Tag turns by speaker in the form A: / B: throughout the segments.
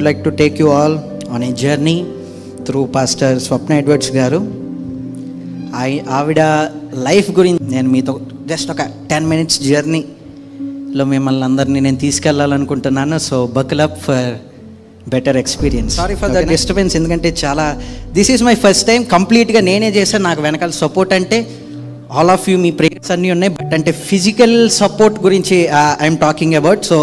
A: Would like to take you all on a journey through pastor Swapna Edwards గారు ఆయి- ఆవిడ life గురించి నేను మీతో జస్ట్ ఒక టెన్ మినిట్స్ జర్నీలో మిమ్మల్ని అందరినీ నేను తీసుకెళ్ళాలనుకుంటున్నాను so buckle up for better experience sorry for the disturbance ఎందుకంటే చాలా this is my first time కంప్లీట్గా నేనే చేశాను నాకు వెనకాల సపోర్ట్ అంటే ఆల్ ఆఫ్ యూ మీ ప్రేయర్స్ అన్నీ ఉన్నాయి బట్ అంటే ఫిజికల్ సపోర్ట్ గురించి I'm talking about so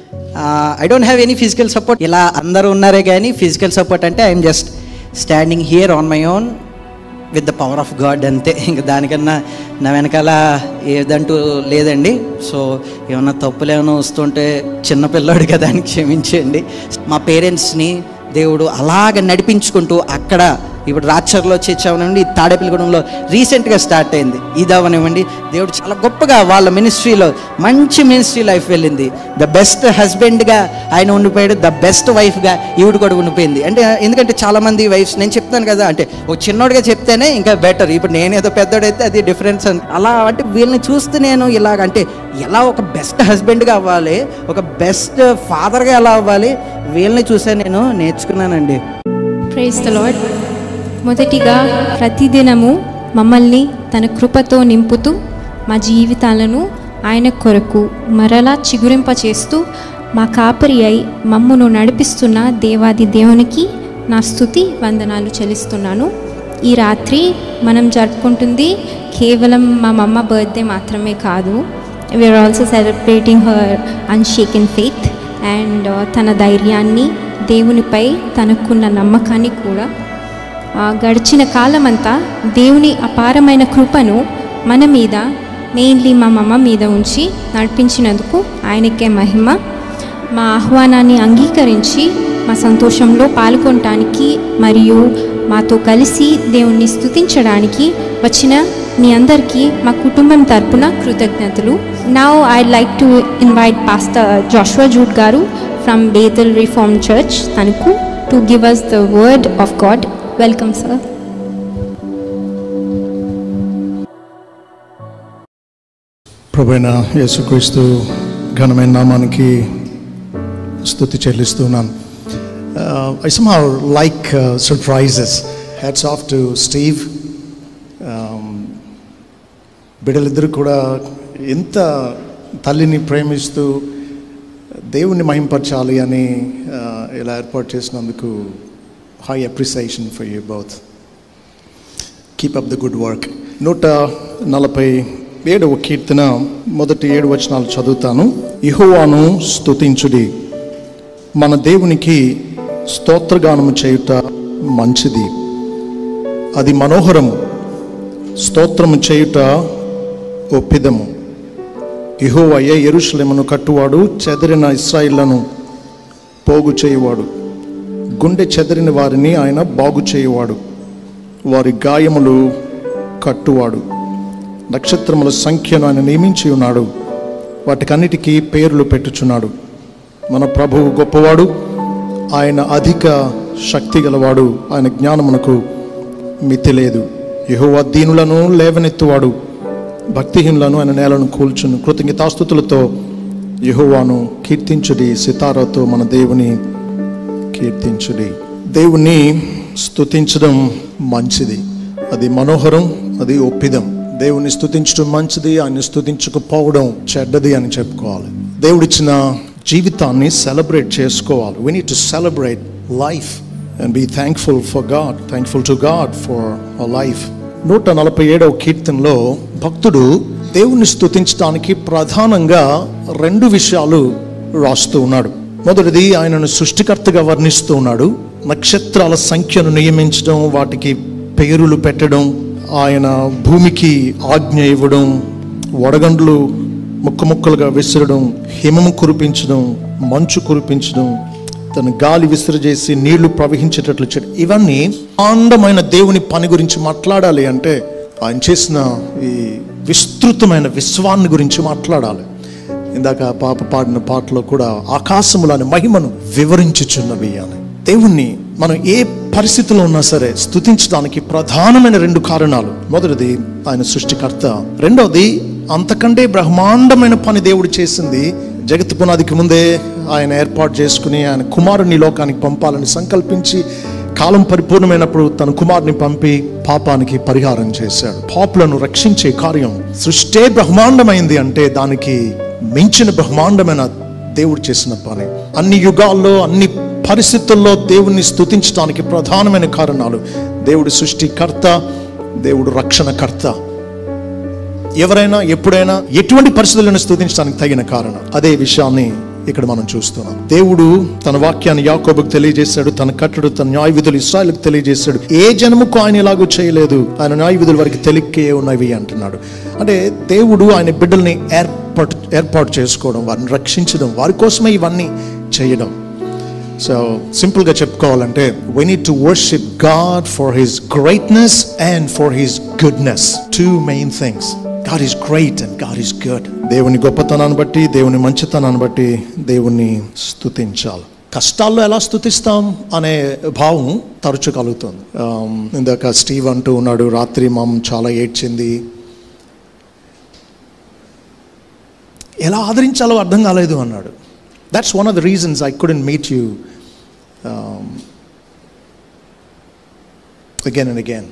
A: I don't have any physical support ఇలా అందరూ ఉన్నారే కానీ ఫిజికల్ సపోర్ట్ అంటే I'm just standing here on my own with the power of God అంతే ఇంకా దానికన్నా నా వెనకాల ఏదంటూ లేదండి సో ఏమన్నా తప్పులు ఏమైనా వస్తుంటే చిన్నపిల్లాడు కదా అని క్షమించండి మా పేరెంట్స్ని దేవుడు అలాగ నడిపించుకుంటూ అక్కడ ఇప్పుడు రాచర్లో చేర్చామనివ్వండి తాడేపల్లిగూడెంలో రీసెంట్గా స్టార్ట్ అయింది ఇది అవనివ్వండి దేవుడు చాలా గొప్పగా వాళ్ళ మినిస్ట్రీలో మంచి మినిస్ట్రీ లైఫ్ వెళ్ళింది ద బెస్ట్ హస్బెండ్గా ఆయన ఉండిపోయాడు ద బెస్ట్ వైఫ్గా ఈవిడ కూడా ఉండిపోయింది అంటే ఎందుకంటే చాలామంది వైఫ్స్ నేను చెప్తాను కదా అంటే ఒక చిన్నోడిగా చెప్తేనే ఇంకా బెటర్ ఇప్పుడు నేనేదో పెద్దోడైతే అది డిఫరెన్స్ అని అలా అంటే వీళ్ళని చూస్తే నేను ఇలాగ అంటే ఎలా ఒక బెస్ట్ హస్బెండ్గా అవ్వాలి ఒక బెస్ట్ ఫాదర్గా ఎలా అవ్వాలి వీళ్ళని చూసే నేను నేర్చుకున్నానండి
B: ప్రైజ్ ద లాడ్ మొదటిగా ప్రతిదినము మమ్మల్ని తన కృపతో నింపుతూ మా జీవితాలను ఆయన కొరకు మరలా చిగురింపచేస్తూ మా కాపరి అయి మమ్మును నడిపిస్తున్న దేవాది దేవునికి నా స్థుతి వందనాలు చెల్లిస్తున్నాను ఈ రాత్రి మనం జరుపుకుంటుంది కేవలం మా మమ్మ బర్త్డే మాత్రమే కాదు we're also celebrating her unshaken faith and తన ధైర్యాన్ని దేవునిపై తనకున్న నమ్మకాన్ని కూడా ఆ, గడిచిన కాలమంతా దేవుని అపారమైన కృపను మన మీద మెయిన్లీ మా మమ్మ మీద ఉంచి నడిపించినందుకు ఆయనకే మహిమ మా ఆహ్వానాన్ని అంగీకరించి మా సంతోషంలో పాల్గొనటానికి మరియు మాతో కలిసి దేవుణ్ణి స్తుతించడానికి వచ్చిన మీ అందరికీ మా కుటుంబం తరపున కృతజ్ఞతలు now I like to invite pastor Joshua Jude garu from Bethel reform church తనకు to give us the word of God welcome sir
C: ప్రభైన యేసుక్రీస్తు ఘనమైన నామానికి స్థుతి చెల్లిస్తున్నాను I somehow like surprises hats off to Steve బిడ్డలిద్దరు కూడా ఎంత తల్లిని ప్రేమిస్తూ దేవుణ్ణి మహింపరచాలి అని uh, ఇలా ఏర్పాటు చేసినందుకు high appreciation for you both keep up the good work నూట నలభై ఏడవ కీర్తన మొదటి ఏడు వచనాలు చదువుతాను ఇహోవాను స్తుతించుడి మన దేవునికి స్తోత్రగానము చేయుట మంచిది అది మనోహరము స్తోత్రము చేయుట ఒప్పిదము ఇహోవయ్య ఎరుషలేమును కట్టువాడు చెదిరిన ఇస్రాయిళ్లను పోగు చేయువాడు గుండె చెదిరిన వారిని ఆయన బాగు చేయువాడు వారి గాయములు కట్టువాడు నక్షత్రముల సంఖ్యను ఆయన నియమించి ఉన్నాడు వాటికన్నిటికీ పేర్లు పెట్టుచున్నాడు మన ప్రభువు గొప్పవాడు ఆయన అధిక శక్తి గలవాడు ఆయన జ్ఞానమునకు మితి లేదు యెహోవా దీనులను లేవనెత్తువాడు భక్తిహీనులను ఆయన నేలను కూల్చును కృతజ్ఞతాస్తుతులతో యెహోవాను కీర్తించుడి సితారాతో మన దేవుని కీర్తించుడి దేవుణ్ణి స్తుతించడం మంచిది అది మనోహరం అది ఒప్పిదం దేవుని స్తుతించడం మంచిది ఆయన స్తుతించకపోవడం చెడ్డది అని చెప్పుకోవాలి దేవుడిచ్చిన జీవితాన్ని సెలబ్రేట్ చేసుకోవాలి we need to celebrate life and be thankful for God thankful to God for a life నూట నలభై ఏడవ కీర్తనలో భక్తుడు దేవుణ్ణి స్తుతించడానికి ప్రధానంగా రెండు విషయాలు రాస్తూ ఉన్నాడు మొదటిది ఆయనను సృష్టికర్తగా వర్ణిస్తూ ఉన్నాడు నక్షత్రాల సంఖ్యను నియమించడం వాటికి పేరులు పెట్టడం ఆయన భూమికి ఆజ్ఞ ఇవ్వడం వడగండ్లు ముక్క ముక్కలుగా విసరడం హిమము కురిపించడం మంచు కురిపించడం తన గాలి విసిరజేసి నీళ్లు ప్రవహించేటట్లు చేయడం ఇవన్నీ ఆండమైన దేవుని పని గురించి మాట్లాడాలి అంటే ఆయన చేసిన ఈ విస్తృతమైన విశ్వాన్ని గురించి మాట్లాడాలి ఇందాక ఆ పాప పాడిన పాటలో కూడా ఆకాశములోని మహిమను వివరించుచున్నవి అని దేవుణ్ణి మనం ఏ పరిస్థితిలో ఉన్నా సరే స్తుతించడానికి ప్రధానమైన రెండు కారణాలు మొదటిది ఆయన సృష్టికర్త రెండవది అంతకంటే బ్రహ్మాండమైన పని దేవుడు చేసింది జగత్ పునాదికి ముందే ఆయన ఏర్పాటు చేసుకుని ఆయన కుమారుని ఈ లోకానికి పంపాలని సంకల్పించి కాలం పరిపూర్ణమైనప్పుడు తన కుమారుని పంపి పాపానికి పరిహారం చేశాడు పాపులను రక్షించే కార్యం సృష్టే బ్రహ్మాండమైంది అంటే దానికి మించిన బ్రహ్మాండమైన దేవుడు చేసిన పని అన్ని యుగాల్లో అన్ని పరిస్థితుల్లో దేవుణ్ణి స్తుతించడానికి ప్రధానమైన కారణాలు దేవుడు సృష్టికర్త దేవుడు రక్షణకర్త ఎవరైనా ఎప్పుడైనా ఎటువంటి పరిస్థితులను స్తుతించడానికి తగిన కారణం అదే విషయాన్ని ఇక్కడ మనం చూస్తున్నాం దేవుడు తన వాక్యాన్ని యాకోబుకు తెలియజేశాడు తన కట్టడు తన న్యాయ విధులు ఇస్రాయలకు తెలియజేశాడు ఏ జనముకు ఆయన ఇలాగూ చేయలేదు ఆయన న్యాయ విధులు వారికి తెలికే ఉన్నవి అంటున్నాడు అంటే దేవుడు ఆయన బిడ్డల్ని ఏర్పాటు ఏర్పాటు చేసుకోవడం వారిని రక్షించడం వారి కోసమే ఇవన్నీ చేయడం సో సింపుల్గా చెప్పుకోవాలంటే we need to worship God for his greatness and for his goodness two main things God is great and God is good దేవుని గొప్పతనాన్ని బట్టి దేవుని మంచితనాన్ని బట్టి దేవుణ్ణి స్తుతించాలి కష్టాల్లో ఎలా స్తుతిస్తాం అనే భావం తరచు కలుగుతుంది Um, ఇందాక స్టీవ్ అంటూ ఉన్నాడు రాత్రి మామ్ చాలా ఏడ్చింది ఎలా ఆదరించాలో అర్థం కాలేదు అన్నాడు that's one of the reasons I couldn't meet you again and again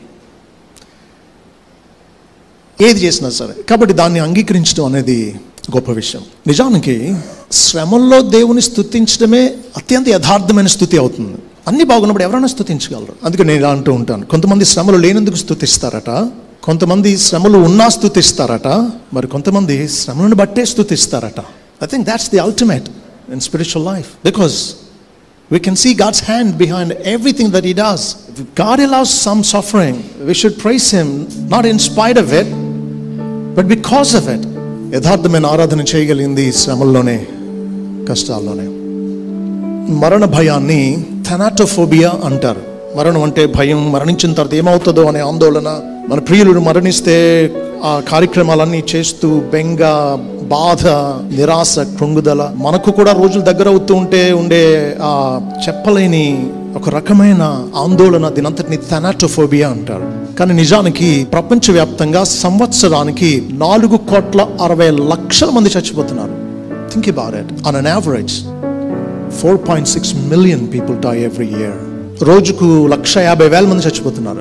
C: ఏది చేసినా సరే కాబట్టి దాన్ని అంగీకరించడం అనేది గొప్ప విషయం నిజానికి శ్రమల్లో దేవుని స్తుతించడమే అత్యంత యథార్థమైన స్థుతి అవుతుంది అన్ని బాగున్నప్పుడు ఎవరైనా స్తుతించగలరు అందుకే నేను ఇలా అంటూ ఉంటాను కొంతమంది శ్రమలు లేనందుకు స్తుతిస్తారట కొంతమంది శ్రమలు ఉన్నా స్తుతిస్తారట మరి కొంతమంది శ్రమలను బట్టే స్తుతిస్తారట I think that's the ultimate in spiritual life because We can see God's hand behind everything that He does. If God allows some suffering, we should praise Him not in spite of it, but because of it. యథార్థమైన ఆరాధన చేయగలిగింది ఈ శ్రమల్లోనే కష్టాల్లోనే మరణ భయాన్ని థెనాటోఫోబియా అంటారు మరణం అంటే భయం మరణించిన తర్వాత ఏమవుతుందో అనే ఆందోళన మన ప్రియులు మరణిస్తే ఆ కార్యక్రమాలన్నీ చేస్తూ బెంగ బాధ నిరాశ కృంగుదల మనకు కూడా రోజులు దగ్గర అవుతూ ఉంటే ఉండే ఆ చెప్పలేని ఒక రకమైన ఆందోళన దీనంతటిని థెనాటోఫోబియా అంటారు కానీ నిజానికి ప్రపంచవ్యాప్తంగా సంవత్సరానికి నాలుగు కోట్ల అరవై లక్షల మంది చచ్చిపోతున్నారు think about it on an average four point six million people die every year రోజుకు లక్ష యాభై వేల మంది చచ్చిపోతున్నారు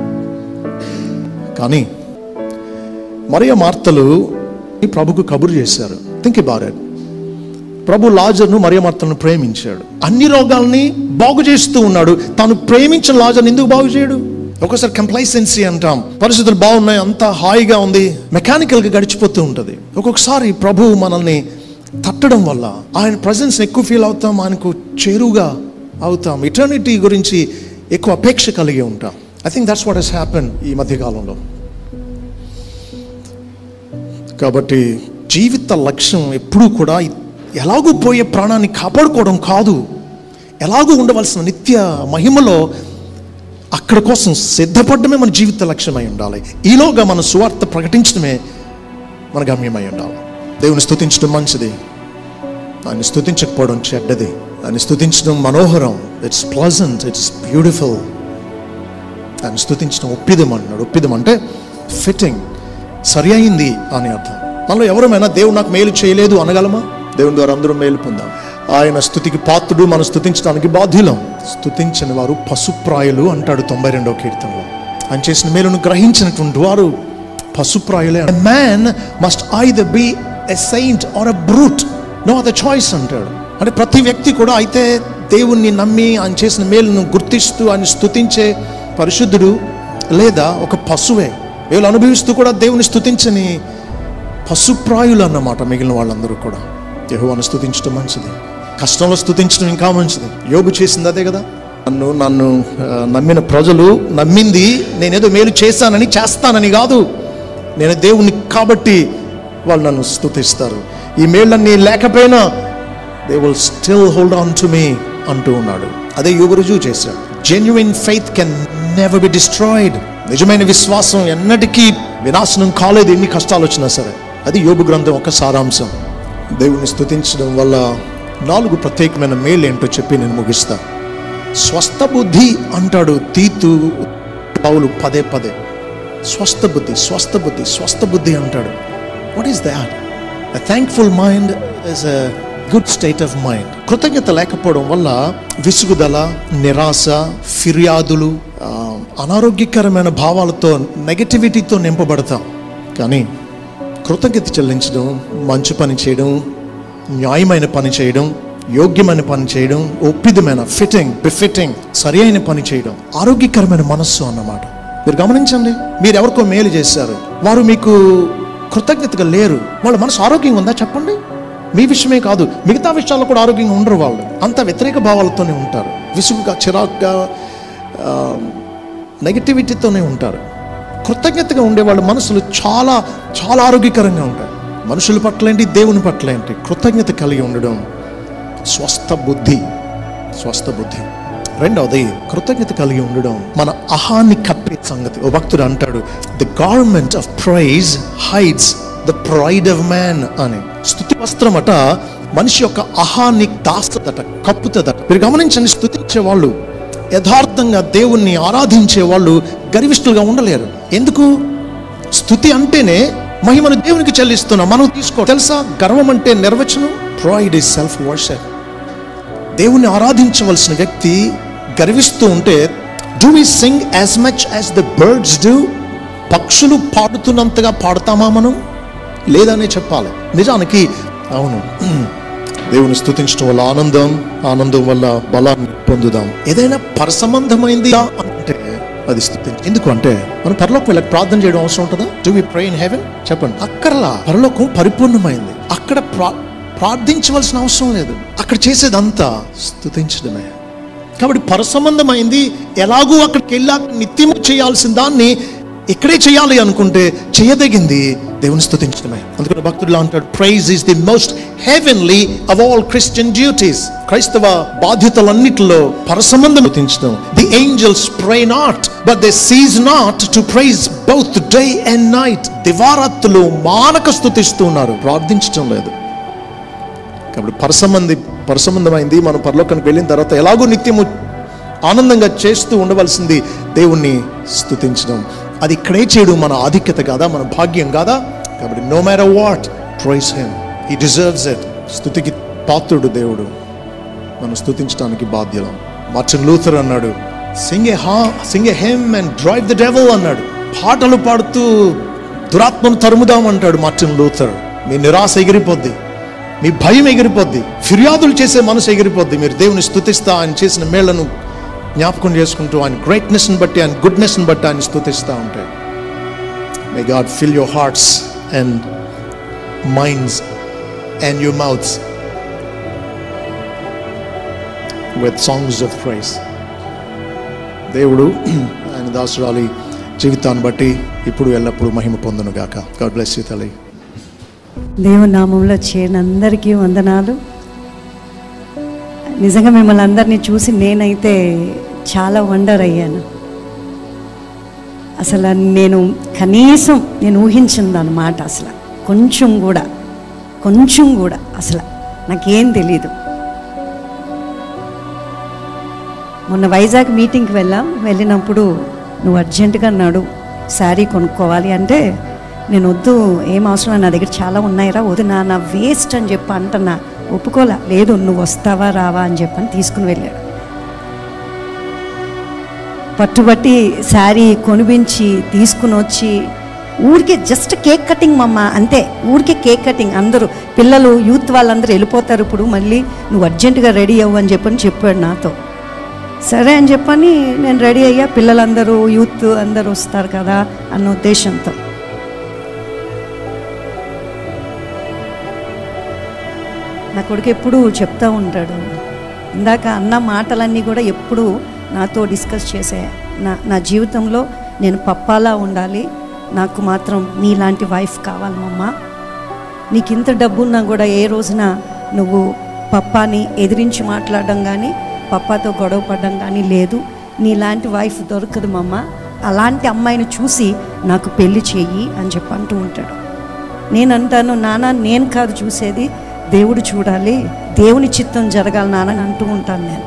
C: కానీ మరియ మార్తలు ఈ ప్రభుకు కబురు చేశారు థింక్ అబౌట్ ఇట్ ప్రభు లాజర్ను మరియ మార్తలను ప్రేమించాడు అన్ని రోగాల్ని బాగు చేస్తూ ఉన్నాడు తాను ప్రేమించిన లాజర్ని ఎందుకు బాగు చేయడు ఒకసారి కంప్లైసెన్సీ అంటాం పరిస్థితులు బాగున్నాయి అంతా హాయిగా ఉంది మెకానికల్గా గడిచిపోతూ ఉంటుంది ఒక్కొక్కసారి ప్రభు మనల్ని తట్టడం వల్ల ఆయన ప్రజెన్స్ ఎక్కువ ఫీల్ అవుతాం ఆయనకు చేరువుగా అవుతాం ఇటర్నిటీ గురించి ఎక్కువ అపేక్ష కలిగి ఉంటాం I think that's what he's happen ఈ మధ్యకాలంలో కాబట్టి జీవిత లక్ష్యం ఎప్పుడూ కూడా ఎలాగూ పోయే ప్రాణాన్ని కాపాడుకోవడం కాదు ఎలాగూ ఉండవలసిన నిత్య మహిమలో అక్కడ కోసం సిద్ధపడమే మన జీవిత లక్ష్యమై ఉండాలి ఈలోగా మన సువార్త ప్రకటించడమే మన గమ్యమై ఉండాలి దేవుని స్తుతించడం మంచిది ఆయన స్తుతించకపోవడం చెడ్డది ఆయన స్తుతించడం మనోహరం ఇట్స్ ప్లజెంట్ ఇట్స్ బ్యూటిఫుల్ ఆయన స్తుతించడం ఒప్పిదం అన్నాడు ఒప్పిదం అంటే ఫిట్టింగ్ సరి అయింది అని అర్థం మనలో ఎవరమైనా దేవుడు నాకు మేలు చేయలేదు అనగలమా దేవుని ద్వారా అందరూ మేలు పొందాం ఆయన స్థుతికి పాత్రుడు మనం స్థుతించడానికి బాధ్యులం స్థుతించని వారు పశుప్రాయులు అంటాడు తొంభై రెండవ కీర్తనలో ఆయన చేసిన మేలును గ్రహించినటువంటి వారు పశుప్రాయులే man must either be a saint or a brute no other choice అంటాడు అంటే ప్రతి వ్యక్తి కూడా అయితే దేవుణ్ణి నమ్మి ఆయన చేసిన మేలును గుర్తిస్తూ ఆయన స్థుతించే పరిశుద్ధుడు లేదా ఒక పశువే వీళ్ళు అనుభవిస్తూ కూడా దేవుని స్థుతించని పశుప్రాయులు అన్నమాట మిగిలిన వాళ్ళందరూ కూడా యెహోవాను స్థుతించడం మంచిది కష్టంలో స్థుతించడం ఇంకా మంచిది యోగు చేసింది అదే కదా నన్ను నన్ను ఆ, నమ్మిన ప్రజలు నమ్మింది నేనేదో మేలు చేశానని చేస్తానని కాదు నేను దేవుణ్ణి కాబట్టి వాళ్ళు నన్ను స్థుతిస్తారు ఈ మేళ్ళన్నీ లేకపోయినా they will still hold on to me అంటూ ఉన్నాడు అదే యోగు రుజువు చేశాడు genuine faith can never be destroyed నిజమైన విశ్వాసం ఎన్నటికీ వినాశనం కాలేదు ఎన్ని కష్టాలు వచ్చినా సరే అది యోగు గ్రంథం ఒక సారాంశం దేవుని స్తుతించడం వల్ల నాలుగు ప్రత్యేకమైన మేలు ఏంటో చెప్పి నేను ముగిస్తా స్వస్థ బుద్ధి అంటాడు తీతు పౌలు పదే పదే స్వస్థ బుద్ధి స్వస్థ బుద్ధి స్వస్థ బుద్ధి అంటాడు what is that A thankful mind is a good state of mind కృతజ్ఞత లేకపోవడం వల్ల విసుగుదల నిరాశ ఫిర్యాదులు ఆ, అనారోగ్యకరమైన భావాలతో నెగటివిటీతో నింపబడతాం కానీ కృతజ్ఞత చెల్లించడం మంచి పని చేయడం న్యాయమైన పని చేయడం యోగ్యమైన పని చేయడం ఒప్పిదమైన ఫిట్టింగ్ బిఫిట్టింగ్ సరి అయిన పని చేయడం ఆరోగ్యకరమైన మనస్సు అన్నమాట మీరు గమనించండి మీరు ఎవరికో మేలు చేశారు వారు మీకు కృతజ్ఞతగా లేరు వాళ్ళ మనసు ఆరోగ్యంగా ఉందా చెప్పండి మీ విషయమే కాదు మిగతా విషయాల్లో కూడా ఆరోగ్యంగా ఉండరు వాళ్ళు అంత వ్యతిరేక భావాలతోనే ఉంటారు విసుగుగా చిరాకుగా ఆ, నెగటివిటీతోనే ఉంటారు కృతజ్ఞతగా ఉండే వాళ్ళ మనసులు చాలా చాలా ఆరోగ్యకరంగా ఉంటాయి మనుషుల పట్ల ఏంటి దేవుని పట్ల ఏంటి కృతజ్ఞత కలిగి ఉండడం స్వస్థ బుద్ధి స్వస్థ బుద్ధి రెండవది కృతజ్ఞత కలిగి ఉండడం మన అహాన్ని కప్పే సంగతి ఓ భక్తుడు అంటాడు the government of praise hides the pride of man అని స్థుతి వస్త్రమట మనిషి యొక్క అహాన్ని దాస్తదట కప్పుతుందట మీరు గమనించండి స్థుతించే వాళ్ళు యథార్థంగా దేవుణ్ణి ఆరాధించే వాళ్ళు గర్విష్ఠులుగా ఉండలేరు ఎందుకు స్థుతి అంటేనే మహిమను దేవునికి చెల్లిస్తున్నాం మనం తీసుకో తెలుసా గర్వం అంటే నిర్వచనం ప్రైడ్ ఇస్ సెల్ఫ్ వర్షిప్ దేవుణ్ణి ఆరాధించవలసిన వ్యక్తి గర్విస్తూ ఉంటే do we sing as much as the birds do పక్షులు పాడుతున్నంతగా పాడతామా మనం లేదనే చెప్పాలి నిజానికి అవును దేవుని స్థుతించడం వల్ల ఆనందం ఆనందం వల్ల బలాన్ని పొందుదాం ఏదైనా పరసంబంధమైంది అంటే అది స్థుతించ ఎందుకు అంటే మనం పరలోకం వెళ్ళక ప్రార్థన చేయడం అవసరం ఉంటుందా do we pray in heaven చెప్పండి అక్కర్లా పరలోకం పరిపూర్ణమైంది అక్కడ ప్రా ప్రార్థించవలసిన అవసరం లేదు అక్కడ చేసేదంతా స్థుతించడమే కాబట్టి పరసంబంధమైంది ఎలాగూ అక్కడికి వెళ్ళాక నిత్యము చేయాల్సిన దాన్ని ఇక్కడే చేయాలి అనుకుంటే చేయదగింది దేవుని స్థుతించడమే అందుకని భక్తుడు అంటాడు praise is the most heavenly of all Christian duties క్రైస్తవ బాధ్యతలన్నిటిలో పరసంబంధం స్థుతించడం the angels pray not but they cease not to praise both day and night దివారాత్తులు మానక స్థుతిస్తున్నారు ప్రార్థించడం లేదు కాబట్టి పరసంబంధి పరసంబంధమైంది మనం పరలోకానికి వెళ్ళిన తర్వాత ఎలాగో నిత్యము ఆనందంగా చేస్తూ ఉండవలసింది దేవుణ్ణి స్తుతించడం అది ఇక్కడే చేయడం మన ఆధిక్యత కాదా మన భాగ్యం కాదా కాబట్టి no matter what tries him he deserves it స్థుతికి పాత్రుడు దేవుడు మనం స్థుతించడానికి బాధ్యులం మార్టిన్ లూథర్ అన్నాడు sing a ha sing a hymn and drive the devil అన్నాడు పాటలు పాడుతూ దురాత్మను తరుముదాం అంటాడు మార్టిన్ లూథర్ మీ నిరాశ ఎగిరిపోద్ది మీ భయం ఎగిరిపోద్ది ఫిర్యాదులు చేసే మనసు ఎగిరిపోద్ది మీరు దేవుని స్థుతిస్తా ఆయన చేసిన మేళ్లను జ్ఞాపకం చేసుకుంటూ ఆయన గ్రేట్నెస్ని బట్టి ఆయన గుడ్నెస్ని బట్టి ఆయన స్థుతిస్తూ ఉంటాయి may God fill your hearts and minds and your mouths with songs of praise దేవుడు ఆయన దాసురాలి జీవితాన్ని బట్టి ఇప్పుడు ఎల్లప్పుడూ మహిమ పొందును గాక గాడ్ బ్లెస్ యూ తల్లి
D: దేవుని నామంలో చేరిన అందరికీ వందనాలు నిజంగా మిమ్మల్ని అందరినీ చూసి నేనైతే చాలా వండర్ అయ్యాను అసలు నేను కనీసం నేను ఊహించింది అనమాట అసలు కొంచెం కూడా కొంచెం కూడా అసలు నాకేం తెలీదు మొన్న వైజాగ్ మీటింగ్కి వెళ్ళాం వెళ్ళినప్పుడు నువ్వు అర్జెంటుగా నడు శారీ కొనుక్కోవాలి అంటే నేను వద్దు ఏం అవసరం లేదు, నా దగ్గర చాలా ఉన్నాయిరా వద్దు నా నా వేస్ట్ అని చెప్పి అంటున్నా ఒప్పుకోలే లేదు నువ్వు వస్తావా రావా అని చెప్పని తీసుకుని వెళ్ళాడు పట్టుబట్టి శారీ కొనిపించి తీసుకుని వచ్చి ఊరికే జస్ట్ కేక్ కటింగ్ మమ్మ అంతే ఊరికే కేక్ కటింగ్ అందరూ పిల్లలు యూత్ వాళ్ళందరూ వెళ్ళిపోతారు ఇప్పుడు మళ్ళీ నువ్వు అర్జెంటుగా రెడీ అవ్వు అని చెప్పని చెప్పాడు నాతో సరే అని చెప్పని నేను రెడీ అయ్యా పిల్లలందరూ యూత్ అందరూ వస్తారు కదా అన్న ఉద్దేశంతో నా కొడుకు ఎప్పుడు చెప్తా ఉంటాడు ఇందాక అన్న మాటలన్నీ కూడా ఎప్పుడు నాతో డిస్కస్ చేసే నా నా జీవితంలో నేను పప్పాలా ఉండాలి నాకు మాత్రం నీలాంటి వైఫ్ కావాలి మమ్మ నీకు ఇంత డబ్బున్నా కూడా ఏ రోజున నువ్వు పప్పాని ఎదిరించి మాట్లాడడం కానీ పప్పాతో గొడవ పడడం కానీ లేదు నీలాంటి వైఫ్ దొరకదు మమ్మ అలాంటి అమ్మాయిని చూసి నాకు పెళ్లి చెయ్యి అని చెప్పి అంటూ ఉంటాడు నేను అంటాను నాన్న నేను కాదు చూసేది దేవుడు చూడాలి దేవుని చిత్తం జరగాలి నాన్న అని అంటూ ఉంటాను నేను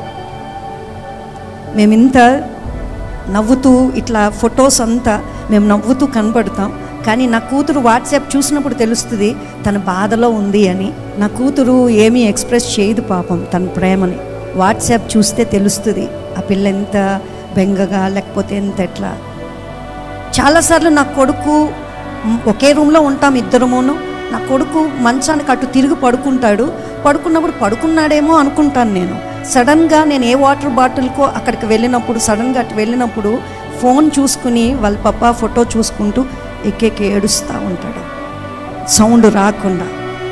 D: మేమింత నవ్వుతూ ఇట్లా ఫొటోస్ అంతా మేము నవ్వుతూ కనబడతాం కానీ నా కూతురు వాట్సాప్ చూసినప్పుడు తెలుస్తుంది తన బాధలో ఉంది అని నా కూతురు ఏమీ ఎక్స్ప్రెస్ చేయదు పాపం తన ప్రేమని వాట్సాప్ చూస్తే తెలుస్తుంది ఆ పిల్ల ఎంత బెంగగా లేకపోతే ఎంత ఎట్లా చాలాసార్లు నా కొడుకు మ్, ఒకే రూమ్లో ఉంటాం ఇద్దరమును నా కొడుకు మంచానికి అటు తిరిగి పడుకుంటాడు పడుకున్నప్పుడు పడుకున్నాడేమో అనుకుంటాను నేను సడన్గా నేను ఏ వాటర్ బాటిల్కో అక్కడికి వెళ్ళినప్పుడు సడన్గా అటు వెళ్ళినప్పుడు ఫోన్ చూసుకుని వాళ్ళ పప్ప ఫోటో చూసుకుంటూ ఎక్కెక్కి ఏడుస్తూ ఉంటాడు సౌండ్ రాకుండా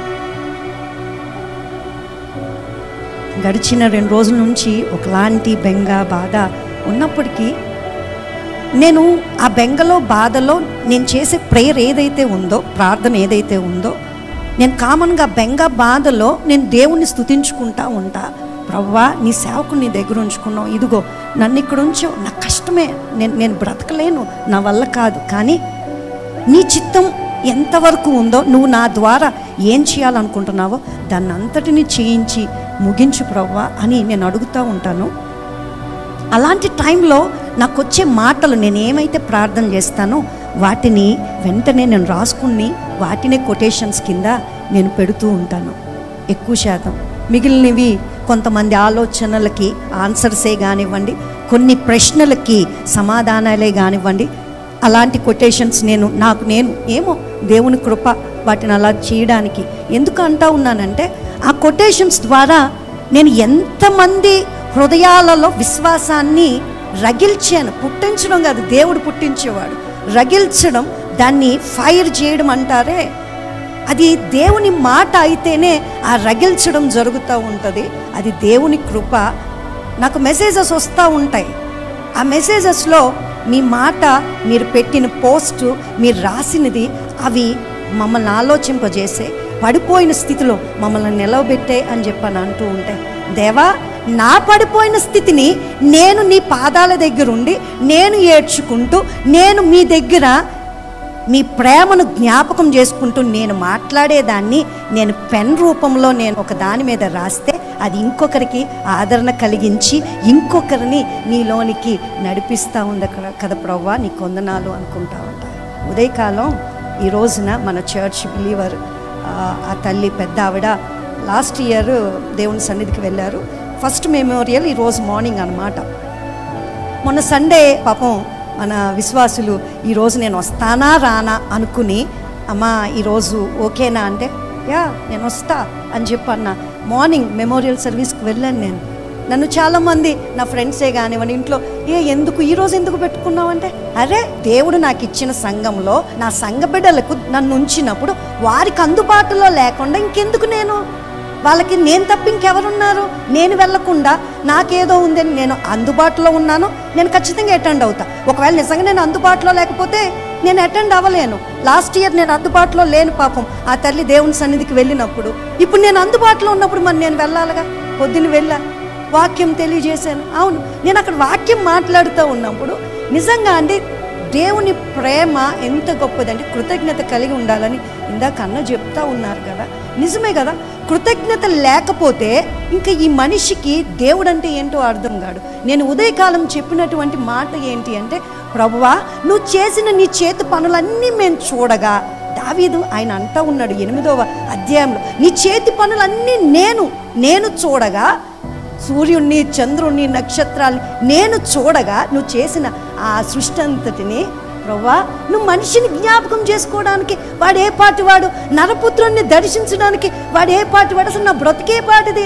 D: గడిచిన రెండు రోజుల నుంచి ఒకలాంటి బెంగ బాధ ఉన్నప్పటికీ నేను ఆ బెంగలో బాధలో నేను చేసే ప్రేయర్ ఏదైతే ఉందో ప్రార్థన ఏదైతే ఉందో నేను కామన్గా బెంగ బాధలో నేను దేవుణ్ణి స్తుతించుకుంటా ఉంటా ప్రవ్వా నీ సేవకు నీ దగ్గర ఉంచుకున్నావు ఇదిగో నన్ను ఇక్కడ ఉంచావు నా కష్టమే నేను నేను బ్రతకలేను నా వల్ల కాదు కానీ నీ చిత్తం ఎంతవరకు ఉందో నువ్వు నా ద్వారా ఏం చేయాలనుకుంటున్నావో దాన్ని అంతటిని చేయించి ముగించు ప్రవ్వా అని నేను అడుగుతూ ఉంటాను అలాంటి టైంలో నాకు వచ్చే మాటలు నేను ఏమైతే ప్రార్థన చేస్తానో వాటిని వెంటనే నేను రాసుకుని వాటినే కొటేషన్స్ కింద నేను పెడుతూ ఉంటాను ఎక్కువ శాతం మిగిలినవి కొంతమంది ఆలోచనలకి ఆన్సర్సే కానివ్వండి కొన్ని ప్రశ్నలకి సమాధానాలే కానివ్వండి అలాంటి కొటేషన్స్ నేను నాకు నేను ఏమో దేవుని కృప వాటిని అలా చేయడానికి ఎందుకు అంటా ఉన్నానంటే ఆ కొటేషన్స్ ద్వారా నేను ఎంతమంది హృదయాలలో విశ్వాసాన్ని రగిల్చాను పుట్టించడం కాదు దేవుడు పుట్టించేవాడు రగిల్చడం దాన్ని ఫైర్ చేయడం అంటారే అది దేవుని మాట అయితేనే ఆ రగిల్చడం జరుగుతూ ఉంటుంది అది దేవుని కృప నాకు మెసేజెస్ వస్తూ ఉంటాయి ఆ మెసేజెస్లో మీ మాట మీరు పెట్టిన పోస్టు మీరు రాసినది అవి మమ్మల్ని ఆలోచింపజేసే పడిపోయిన స్థితిలో మమ్మల్ని నిలవబెట్టే అని చెప్పని అంటూ ఉంటే దేవా నా పడిపోయిన స్థితిని నేను నీ పాదాల దగ్గర ఉండి నేను ఏడ్చుకుంటూ నేను మీ దగ్గర మీ ప్రేమను జ్ఞాపకం చేసుకుంటూ నేను మాట్లాడేదాన్ని నేను పెన్ రూపంలో నేను ఒక దాని మీద రాస్తే అది ఇంకొకరికి ఆదరణ కలిగించి ఇంకొకరిని నీలోనికి నడిపిస్తూ ఉంది కదా- కదా ప్రవ్వా నీ కొందనాలు అనుకుంటా ఉంటా ఉదయకాలం ఈ రోజున మన చర్చ్ బిలీవర్ ఆ తల్లి పెద్ద ఆవిడ లాస్ట్ ఇయర్ దేవుని సన్నిధికి వెళ్ళారు ఫస్ట్ మెమోరియల్ ఈరోజు మార్నింగ్ అన్నమాట మొన్న సండే పాపం మన విశ్వాసులు ఈరోజు నేను వస్తానా రానా అనుకుని అమ్మా ఈరోజు ఓకేనా అంటే యా నేను వస్తా అని చెప్పి అన్న మార్నింగ్ మెమోరియల్ సర్వీస్కి వెళ్ళాను నేను నన్ను చాలామంది నా ఫ్రెండ్సే కానివ్వండి ఇంట్లో ఏ ఎందుకు ఈరోజు ఎందుకు పెట్టుకున్నావంటే అరే దేవుడు నాకు ఇచ్చిన సంఘంలో నా సంఘ బిడ్డలకు నన్ను ఉంచినప్పుడు వారికి అందుబాటులో లేకుండా ఇంకెందుకు నేను వాళ్ళకి నేను తప్ప ఇంకెవరున్నారు నేను వెళ్లకుండా నాకేదో ఉందని నేను అందుబాటులో ఉన్నాను నేను ఖచ్చితంగా అటెండ్ అవుతా ఒకవేళ నిజంగా నేను అందుబాటులో లేకపోతే నేను అటెండ్ అవ్వలేను లాస్ట్ ఇయర్ నేను అందుబాటులో లేను పాపం ఆ తల్లి దేవుని సన్నిధికి వెళ్ళినప్పుడు ఇప్పుడు నేను అందుబాటులో ఉన్నప్పుడు మరి నేను వెళ్ళాలిగా పొద్దున్న వెళ్ళా వాక్యం తెలియజేశాను అవును నేను అక్కడ వాక్యం మాట్లాడుతూ ఉన్నప్పుడు నిజంగా అండి దేవుని ప్రేమ ఎంత గొప్పదంటే కృతజ్ఞత కలిగి ఉండాలని ఇందాక అన్న చెప్తా ఉన్నారు కదా నిజమే కదా కృతజ్ఞత లేకపోతే ఇంకా ఈ మనిషికి దేవుడు అంటే ఏంటో అర్థం కాడు నేను ఉదయకాలం చెప్పినటువంటి మాట ఏంటి అంటే ప్రభువా నువ్వు చేసిన నీ చేతి పనులన్నీ మేము చూడగా దావీదు ఆయన అంటా ఉన్నాడు ఎనిమిదవ అధ్యాయంలో నీ చేతి పనులన్నీ నేను నేను చూడగా సూర్యుణ్ణి చంద్రుణ్ణి నక్షత్రాల్ని నేను చూడగా నువ్వు చేసిన ఆ సృష్టి అంతటిని ప్రవ్వా నువ్వు మనిషిని జ్ఞాపకం చేసుకోవడానికి వాడు ఏ పాటి వాడు నరపుత్రుణ్ణి దర్శించడానికి వాడు ఏ పాటి వాడు అసలు నా బ్రతికే పాటిది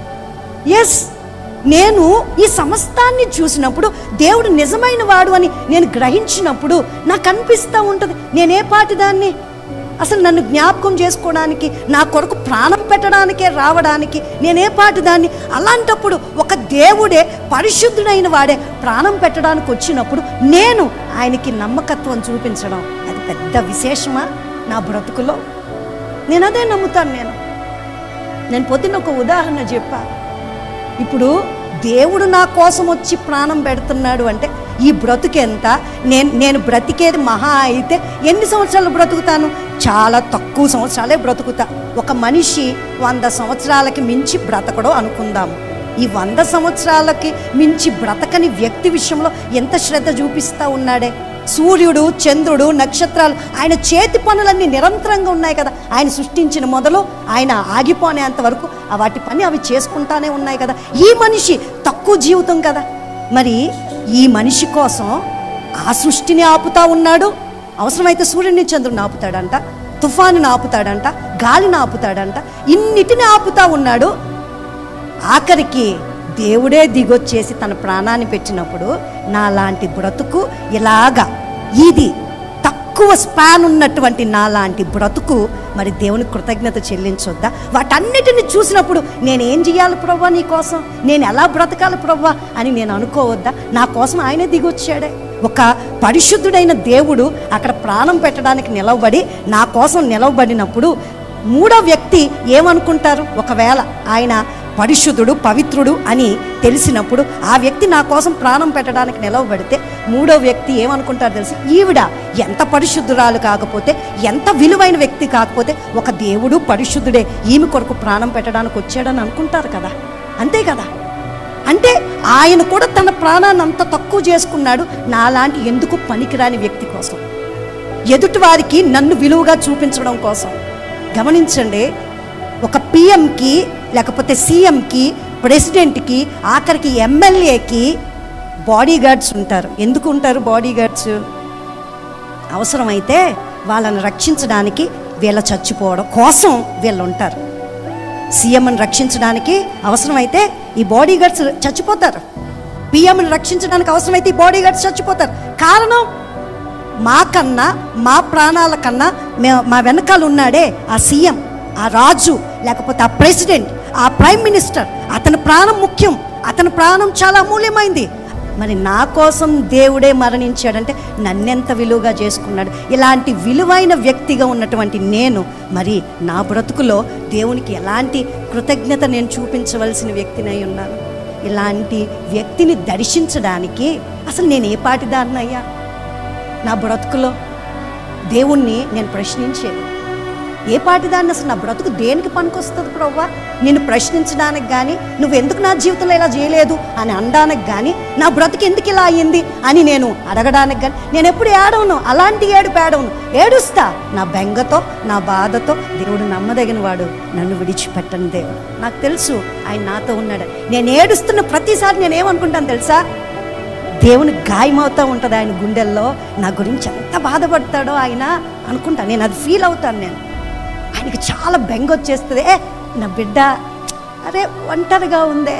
D: ఎస్ నేను ఈ సమస్తాన్ని చూసినప్పుడు దేవుడు నిజమైన వాడు అని నేను గ్రహించినప్పుడు నాకు అనిపిస్తూ ఉంటుంది నేనే పాటి దాన్ని అసలు నన్ను జ్ఞాపకం చేసుకోవడానికి నా కొరకు ప్రాణం పెట్టడానికే రావడానికి నేనే పాటి దాన్ని అలాంటప్పుడు ఒక దేవుడే పరిశుద్ధుడైన వాడే ప్రాణం పెట్టడానికి వచ్చినప్పుడు నేను ఆయనకి నమ్మకత్వం చూపించడం అది పెద్ద విశేషమా నా బ్రతుకులో నేను అదే నమ్ముతాను నేను నేను పొద్దున్న ఒక ఉదాహరణ చెప్పా ఇప్పుడు దేవుడు నా కోసం వచ్చి ప్రాణం పెడుతున్నాడు అంటే ఈ బ్రతుకు ఎంత నేను నేను బ్రతికేది మహా అయితే ఎన్ని సంవత్సరాలు బ్రతుకుతాను చాలా తక్కువ సంవత్సరాలే బ్రతుకుతా ఒక మనిషి వంద సంవత్సరాలకి మించి బ్రతకడో అనుకుందాము ఈ వంద సంవత్సరాలకి మించి బ్రతకని వ్యక్తి విషయంలో ఎంత శ్రద్ధ చూపిస్తూ ఉన్నాడే సూర్యుడు చంద్రుడు నక్షత్రాలు ఆయన చేతి పనులన్నీ నిరంతరంగా ఉన్నాయి కదా ఆయన సృష్టించిన మొదలు ఆయన ఆగిపోనేంత వరకు ఆ వాటి పని అవి చేసుకుంటానే ఉన్నాయి కదా ఈ మనిషి తక్కువ జీవితం కదా మరి ఈ మనిషి కోసం ఆ సృష్టిని ఆపుతా ఉన్నాడు అవసరమైతే సూర్యుడిని చంద్రుని ఆపుతాడంట తుఫానుని ఆపుతాడంట గాలిని ఆపుతాడంట ఇన్నిటిని ఆపుతా ఉన్నాడు ఆఖరికి దేవుడే దిగొచ్చేసి తన ప్రాణాన్ని పెట్టినప్పుడు నా లాంటి బ్రతుకు ఇలాగా ఇది తక్కువ స్పాన్ ఉన్నటువంటి నా లాంటి బ్రతుకు మరి దేవుని కృతజ్ఞత చెల్లించొద్దా వాటన్నిటిని చూసినప్పుడు నేను ఏం చేయాలి ప్రభా నీ కోసం నేను ఎలా బ్రతకాలి ప్రభా అని నేను అనుకోవద్దా నా కోసం ఆయనే దిగొచ్చాడే ఒక పరిశుద్ధుడైన దేవుడు అక్కడ ప్రాణం పెట్టడానికి నిలవబడి నా కోసం నిలవబడినప్పుడు మూడో వ్యక్తి ఏమనుకుంటారు ఒకవేళ ఆయన పరిశుద్ధుడు పవిత్రుడు అని తెలిసినప్పుడు ఆ వ్యక్తి నా కోసం ప్రాణం పెట్టడానికి నిలవబడితే మూడో వ్యక్తి ఏమనుకుంటారు తెలిసి ఈవిడ ఎంత పరిశుద్ధురాలు కాకపోతే ఎంత విలువైన వ్యక్తి కాకపోతే ఒక దేవుడు పరిశుద్ధుడే ఈమె కొరకు ప్రాణం పెట్టడానికి వచ్చాడని అనుకుంటారు కదా అంతే కదా అంటే ఆయన కూడా తన ప్రాణాన్ని అంత తక్కువ చేసుకున్నాడు నాలాంటి ఎందుకు పనికిరాని వ్యక్తి కోసం ఎదుటి వారికి నన్ను విలువగా చూపించడం కోసం గమనించండి ఒక పిఎంకి లేకపోతే సీఎంకి ప్రెసిడెంట్కి ఆఖరికి ఎమ్మెల్యేకి బాడీ గార్డ్స్ ఉంటారు ఎందుకు ఉంటారు బాడీ గార్డ్స్ అవసరమైతే వాళ్ళని రక్షించడానికి వీళ్ళ చచ్చిపోవడం కోసం వీళ్ళు ఉంటారు సీఎంని రక్షించడానికి అవసరమైతే ఈ బాడీ గార్డ్స్ చచ్చిపోతారు పిఎంని రక్షించడానికి అవసరమైతే ఈ బాడీ గార్డ్స్ చచ్చిపోతారు కారణం మాకన్నా మా ప్రాణాల కన్నా మే మా వెనకాల ఉన్నాడే ఆ సీఎం ఆ రాజు లేకపోతే ఆ ప్రెసిడెంట్ ఆ ప్రైమ్ మినిస్టర్ అతని ప్రాణం ముఖ్యం అతని ప్రాణం చాలా అమూల్యమైంది మరి నా కోసం దేవుడే మరణించాడంటే నన్నెంత విలువగా చేసుకున్నాడు ఇలాంటి విలువైన వ్యక్తిగా ఉన్నటువంటి నేను మరి నా బ్రతుకులో దేవునికి ఎలాంటి కృతజ్ఞత నేను చూపించవలసిన వ్యక్తినై ఉన్నాను ఇలాంటి వ్యక్తిని దర్శించడానికి అసలు నేను ఏ పాటిదాన్నయ్యా నా బ్రతుకులో దేవుణ్ణి నేను ప్రశ్నించేది ఏ పాటిదాన్ని అసలు నా బ్రతుకు దేనికి పనికొస్తుంది ప్రవ్వా నిన్ను ప్రశ్నించడానికి కానీ నువ్వు ఎందుకు నా జీవితంలో ఇలా చేయలేదు అని అనడానికి కానీ నా బ్రతుకు ఎందుకు ఇలా అయ్యింది అని నేను అడగడానికి కానీ నేను ఎప్పుడు ఏడవను అలాంటి ఏడు పేడవను ఏడుస్తా నా బెంగతో నా బాధతో దేవుడు నమ్మదగిన వాడు నన్ను విడిచిపెట్టని దేవుడు నాకు తెలుసు ఆయన నాతో ఉన్నాడు నేను ఏడుస్తున్న ప్రతిసారి నేను ఏమనుకుంటాను తెలుసా దేవుని గాయమవుతూ ఉంటుంది ఆయన గుండెల్లో నా గురించి ఎంత బాధపడతాడో ఆయన అనుకుంటా నేను అది ఫీల్ అవుతాను నేను ఆయనకి చాలా బెంగ వచ్చేస్తుంది ఏ నా బిడ్డ అరే ఒంటరిగా ఉందే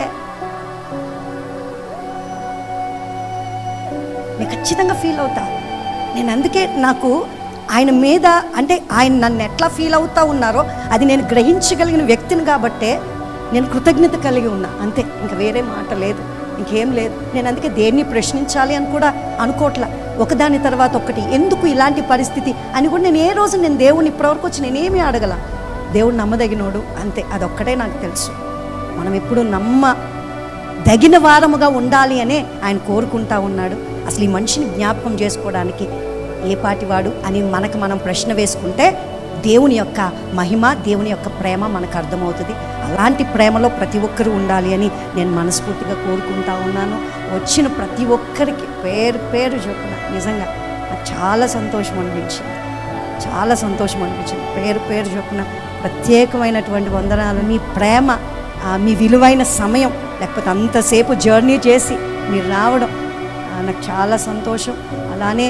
D: నేను ఖచ్చితంగా ఫీల్ అవుతా నేను అందుకే నాకు ఆయన మీద అంటే ఆయన నన్ను ఎట్లా ఫీల్ అవుతా ఉన్నారో అది నేను గ్రహించగలిగిన వ్యక్తిని కాబట్టే నేను కృతజ్ఞత కలిగి ఉన్నా అంతే ఇంకా వేరే మాట లేదు ఇంకేం లేదు నేను అందుకే దేన్ని ప్రశ్నించాలి అని కూడా అనుకోవట్లా ఒకదాని తర్వాత ఒకటి ఎందుకు ఇలాంటి పరిస్థితి అని కూడా నేను ఏ రోజు నేను దేవుని ఇప్పటివరకు వచ్చి నేనేమీ అడగల దేవుడు నమ్మదగినోడు అంతే అదొక్కటే నాకు తెలుసు మనం ఎప్పుడు నమ్మ దగిన వారముగా ఉండాలి అనే ఆయన కోరుకుంటా ఉన్నాడు అసలు ఈ మనిషిని జ్ఞాపకం చేసుకోవడానికి ఏ పాటివాడు అని మనకు మనం ప్రశ్న వేసుకుంటే దేవుని యొక్క మహిమ దేవుని యొక్క ప్రేమ మనకు అర్థమవుతుంది అలాంటి ప్రేమలో ప్రతి ఒక్కరూ ఉండాలి అని నేను మనస్ఫూర్తిగా కోరుకుంటా ఉన్నాను వచ్చిన ప్రతి ఒక్కరికి పేరు పేరు చొప్పున నిజంగా నాకు చాలా సంతోషం అనిపించింది చాలా సంతోషం అనిపించింది పేరు పేరు చొప్పున ప్రత్యేకమైనటువంటి వందనాలు మీ ప్రేమ ఆ, మీ విలువైన సమయం లేకపోతే అంతసేపు జర్నీ చేసి మీరు రావడం ఆ, నాకు చాలా సంతోషం అలానే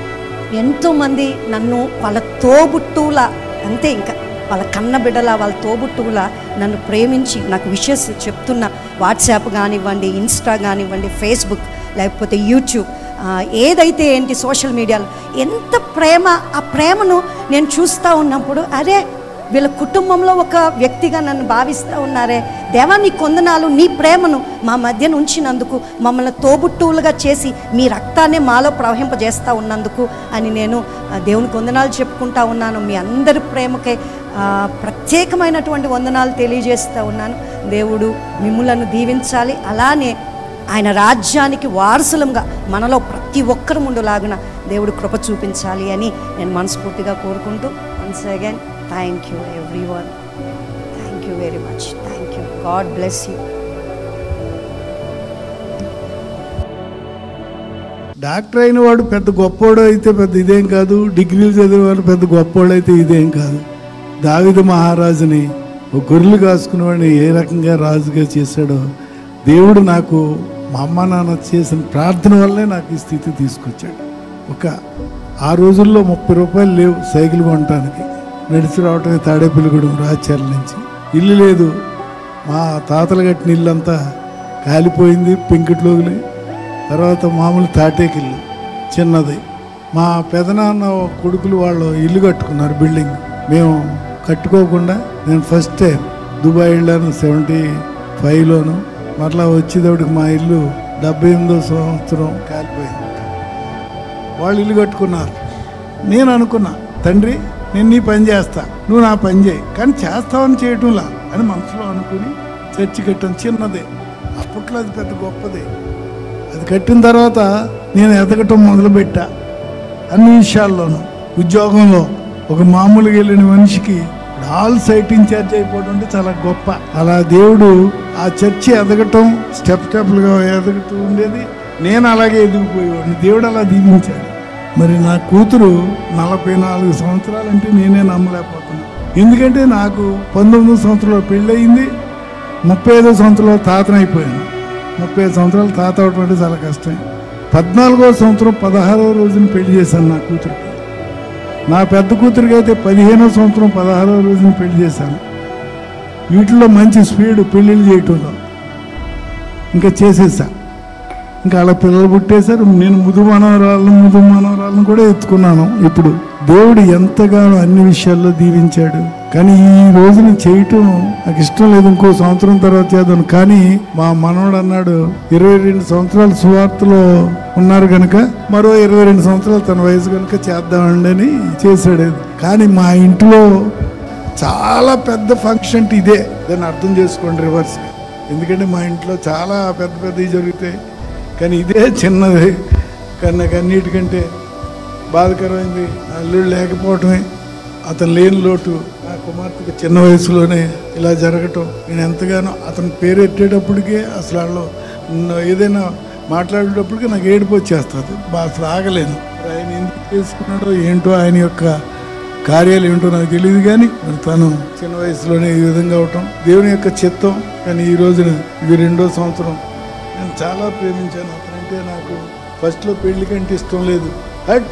D: ఎంతోమంది నన్ను వాళ్ళ తోబుట్టువుల అంతే ఇంకా వాళ్ళ కన్న బిడ్డల వాళ్ళ తోబుట్టువుల నన్ను ప్రేమించి నాకు విషెస్ చెప్తున్న వాట్సాప్ కానివ్వండి ఇన్స్టా కానివ్వండి ఫేస్బుక్ లేకపోతే యూట్యూబ్ ఆ, ఏదైతే ఏంటి సోషల్ మీడియాలో ఎంత ప్రేమ ఆ ప్రేమను నేను చూస్తూ ఉన్నప్పుడు అరే వీళ్ళ కుటుంబంలో ఒక వ్యక్తిగా నన్ను భావిస్తూ ఉన్నారే దేవా నీ కొందనాలు నీ ప్రేమను మా మధ్యన ఉంచినందుకు మమ్మల్ని తోబుట్టువులుగా చేసి మీ రక్తాన్ని మాలో ప్రవహింపజేస్తూ ఉన్నందుకు అని నేను ఆ, దేవుని వందనాలు చెప్పుకుంటా ఉన్నాను మీ అందరి ప్రేమకే ఆ, ప్రత్యేకమైనటువంటి వందనాలు తెలియజేస్తూ ఉన్నాను దేవుడు మిమ్ములను దీవించాలి అలానే ఆయన రాజ్యానికి వారసులంగా మనలో ప్రతి ఒక్కరు ముందులాగున దేవుడు కృప చూపించాలి అని నేను మనస్ఫూర్తిగా కోరుకుంటూ once again thank you everyone thank you very much thank you God bless you
E: doctor అయిన వాడు పెద్ద గొప్పోడు అయితే పెద్ద ఇదేం కాదు డిగ్రీలు చదివేవాడు పెద్ద గొప్పోడు అయితే ఇదేం కాదు దావిద మహారాజుని ఒక గొర్రెలు కాసుకునేవాడిని ఏ రకంగా రాజుగా చేశాడో దేవుడు నాకు మా అమ్మ నాన్న చేసిన ప్రార్థన వల్లే నాకు ఈ స్థితి తీసుకొచ్చాడు ఒక ఆ రోజుల్లో ముప్పై రూపాయలు లేవు సైకిల్ కొనడానికి నడిచి రావటమే తాడేపల్లిగూడెం రాచర్ల నుంచి ఇల్లు లేదు మా తాతలు కట్టిన ఇల్లు అంతా కాలిపోయింది పెంకిట్లోకి తర్వాత మామూలు తాటేకిల్లు చిన్నది మా పెదనాన్న కొడుకులు వాళ్ళు ఇల్లు కట్టుకున్నారు బిల్డింగ్ మేము కట్టుకోకుండా నేను ఫస్ట్ టైం దుబాయ్ వెళ్ళాను సెవెంటీ ఫైవ్లోను మరలా వచ్చేటప్పటికి మా ఇల్లు డెబ్బై ఎనిమిదో సంవత్సరం కాలిపోయింది వాళ్ళు ఇల్లు కట్టుకున్నారు నేను అనుకున్నా తండ్రి నేను నీ పని చేస్తా నువ్వు నా పని చేయి కానీ చేస్తావని చేయటంలా అని మనసులో అనుకుని చర్చి కట్టాను చిన్నదే అప్పట్లో అది పెద్ద గొప్పదే అది కట్టిన తర్వాత నేను ఎదగటం మొదలుపెట్టా అన్ని విషయాల్లోనూ ఉద్యోగంలో ఒక మామూలుగా వెళ్ళిన మనిషికి ఆల్ సైట్ ఇన్ఛార్జ్ అయిపోవడం అంటే చాలా గొప్ప అలా దేవుడు ఆ చర్చి ఎదగటం స్టెప్ స్టెప్లుగా ఎదగటూ ఉండేది నేను అలాగే ఎదిగిపోయేవాడిని దేవుడు అలా దీవించాడు మరి నా కూతురు నలభై నాలుగు సంవత్సరాలంటే నేనే నమ్మలేకపోతున్నాను ఎందుకంటే నాకు పంతొమ్మిది సంవత్సరాలు పెళ్ళయింది ముప్పై ఐదో సంవత్సరంలో తాతనైపోయాను ముప్పై ఐదు సంవత్సరాలు తాత అవటం అంటే చాలా కష్టం పద్నాలుగో సంవత్సరం పదహారో రోజున పెళ్లి చేశాను నా కూతురికి నా పెద్ద కూతురికి అయితే పదిహేనో సంవత్సరం పదహారో రోజున పెళ్లి చేశాను వీటిలో మంచి స్పీడ్ పెళ్ళిళ్ళు చేయటంలో ఇంకా చేసేసా ఇంకా అలా పిల్లలు పుట్టేశారు నేను ముదు మనవరాలను ముదు మనవరాలను కూడా ఎత్తుకున్నాను ఇప్పుడు దేవుడు ఎంతగానో అన్ని విషయాల్లో దీవించాడు కానీ ఈ రోజున చేయటం నాకు ఇష్టం లేదు ఇంకో సంవత్సరం తర్వాత చేద్దాం కానీ మా మనవడు అన్నాడు ఇరవై రెండు సంవత్సరాల సువార్తలో ఉన్నారు కనుక మరో ఇరవై రెండు సంవత్సరాలు తన వయసు కనుక చేద్దామండి అని చేశాడు కానీ మా ఇంట్లో చాలా పెద్ద ఫంక్షన్ ఇదే దాన్ని అర్థం చేసుకోండి రివర్స్ ఎందుకంటే మా ఇంట్లో చాలా పెద్ద పెద్దవి జరుగుతాయి కానీ ఇదే చిన్నది కానీ నాకు అన్నిటికంటే బాధకరమైంది నా అల్లుడు లేకపోవటమే అతను లేని లోటు నా కుమార్తెకి చిన్న వయసులోనే ఇలా జరగటం నేను ఎంతగానో అతను పేరు ఎట్టేటప్పటికే అసలు వాళ్ళు న- ఏదైనా మాట్లాడేటప్పటికి నాకు ఏడుపు వచ్చేస్తుంది బా అసలు ఆగలేను మరి ఆయన ఎందుకు చేసుకున్నాడో ఏంటో ఆయన యొక్క కార్యాలు ఏంటో నాకు తెలియదు కానీ మరి తను చిన్న వయసులోనే ఈ విధంగా అవటం దేవుని యొక్క చిత్తం కానీ ఈ రోజున ఇది రెండో సంవత్సరం నేను చాలా ప్రేమించాను అతనంటే నాకు ఫస్ట్లో పెళ్లి కంటే ఇష్టం లేదు హట్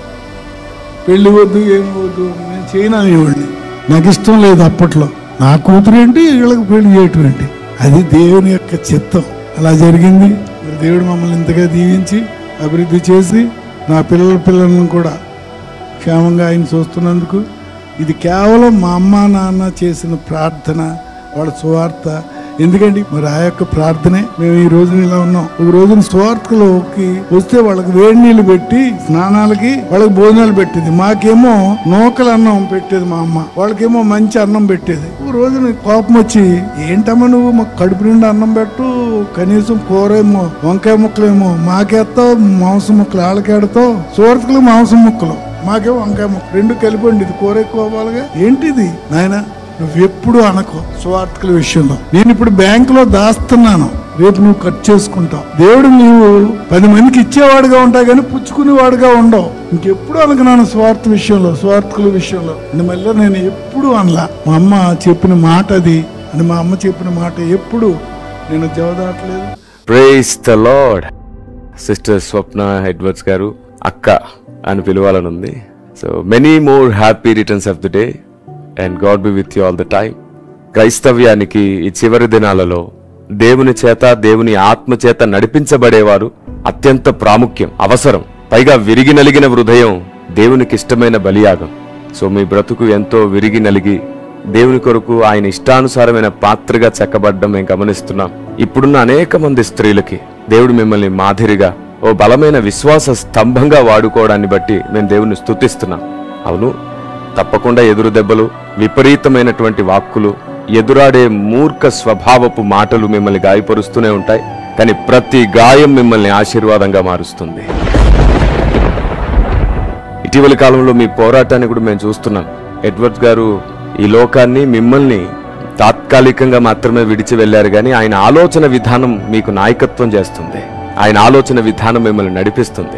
E: పెళ్లి వద్దు ఏం వద్దు నేను చేయను అనేవాడిని నాకు ఇష్టం లేదు అప్పట్లో నా కూతురు ఏంటి వీళ్ళకి పెళ్లి చేయటం ఏంటి అది దేవుని యొక్క చిత్తం అలా జరిగింది మరి దేవుడు మమ్మల్ని ఇంతగా దీవించి అభివృద్ధి చేసి నా పిల్లల పిల్లలను కూడా క్షేమంగా ఆయన చూస్తున్నందుకు ఇది కేవలం మా అమ్మ నాన్న చేసిన ప్రార్థన వాళ్ళ సువార్త ఎందుకంటే మరి ఆ యొక్క ప్రార్థనే మేము ఈ రోజున ఇలా ఉన్నాం ఒక రోజున సువార్తలోకి వస్తే వాళ్ళకి వేడి నీళ్లు పెట్టి స్నానాలకి వాళ్ళకి భోజనాలు పెట్టేది మాకేమో నూకల అన్నం పెట్టేది మా అమ్మ వాళ్ళకేమో మంచి అన్నం పెట్టేది ఒక రోజున కోపం వచ్చి ఏంటమ్మా నువ్వు మాకు కడుపు నిండా అన్నం పెట్టు కనీసం కూర ఏమో వంకాయ ముక్కలేమో మాకేస్తావు మాంసం ముక్కలు వాళ్ళకేడతావు సువార్తలు మాంసం ముక్కలు మాకేమో వంకాయ ముక్క రెండు కలిపి వండిది కూర ఎక్కువ అవ్వాలిగా ఏంటిది నాయన నువ్వెప్పుడు అనకు స్వార్థకుల విషయంలో నేను ఇప్పుడు బ్యాంకులో దాస్తున్నాను రేపు నువ్వు కట్ చేసుకుంటావు దేవుడు నీవు పది మందికి ఇచ్చేవాడుగా ఉంటావు కానీ పుచ్చుకునేవాడుగా ఉండవు ఇంకెప్పుడు అనకనాను స్వార్థ విషయంలో స్వార్థకుల విషయంలో మళ్ళీ నేను ఎప్పుడు అనలా మా అమ్మ చెప్పిన మాట అది అని మా అమ్మ చెప్పిన మాట ఎప్పుడు నేను జవదాటలేదు
F: praise the Lord sister Swapna Edwards garu అక్క అని పిలవాలని ఉంది so many more happy returns of the day and God be with you all the time క్రైస్తవ్యానికి ఈ చివరి దినాలలో దేవుని చేత దేవుని ఆత్మ చేత నడిపించబడేవారు అత్యంత ప్రాముఖ్యం అవసరం పైగా విరిగి నలిగిన హృదయం దేవునికి ఇష్టమైన బలియాగం సో మీ బ్రతుకు ఎంతో విరిగి నలిగి దేవుని కొరకు ఆయన ఇష్టానుసారమైన పాత్రగా చెక్కబడ్డం మేము గమనిస్తున్నాం ఇప్పుడున్న అనేక మంది స్త్రీలకి దేవుడు మిమ్మల్ని మాదిరిగా ఓ బలమైన విశ్వాస స్తంభంగా వాడుకోవడాన్ని బట్టి మేము దేవుని స్తుతిస్తున్నాం అవును తప్పకుండా ఎదురు దెబ్బలు విపరీతమైనటువంటి వాక్కులు ఎదురాడే మూర్ఖ స్వభావపు మాటలు మిమ్మల్ని గాయపరుస్తూనే ఉంటాయి కానీ ప్రతి గాయం మిమ్మల్ని ఆశీర్వాదంగా మారుస్తుంది ఇటీవలి కాలంలో మీ పోరాటాన్ని కూడా మేము చూస్తున్నాం ఎడ్వర్డ్స్ గారు ఈ లోకాన్ని మిమ్మల్ని తాత్కాలికంగా మాత్రమే విడిచి వెళ్ళారు కానీ ఆయన ఆలోచన విధానం మీకు నాయకత్వం చేస్తుంది ఆయన ఆలోచన విధానం మిమ్మల్ని నడిపిస్తుంది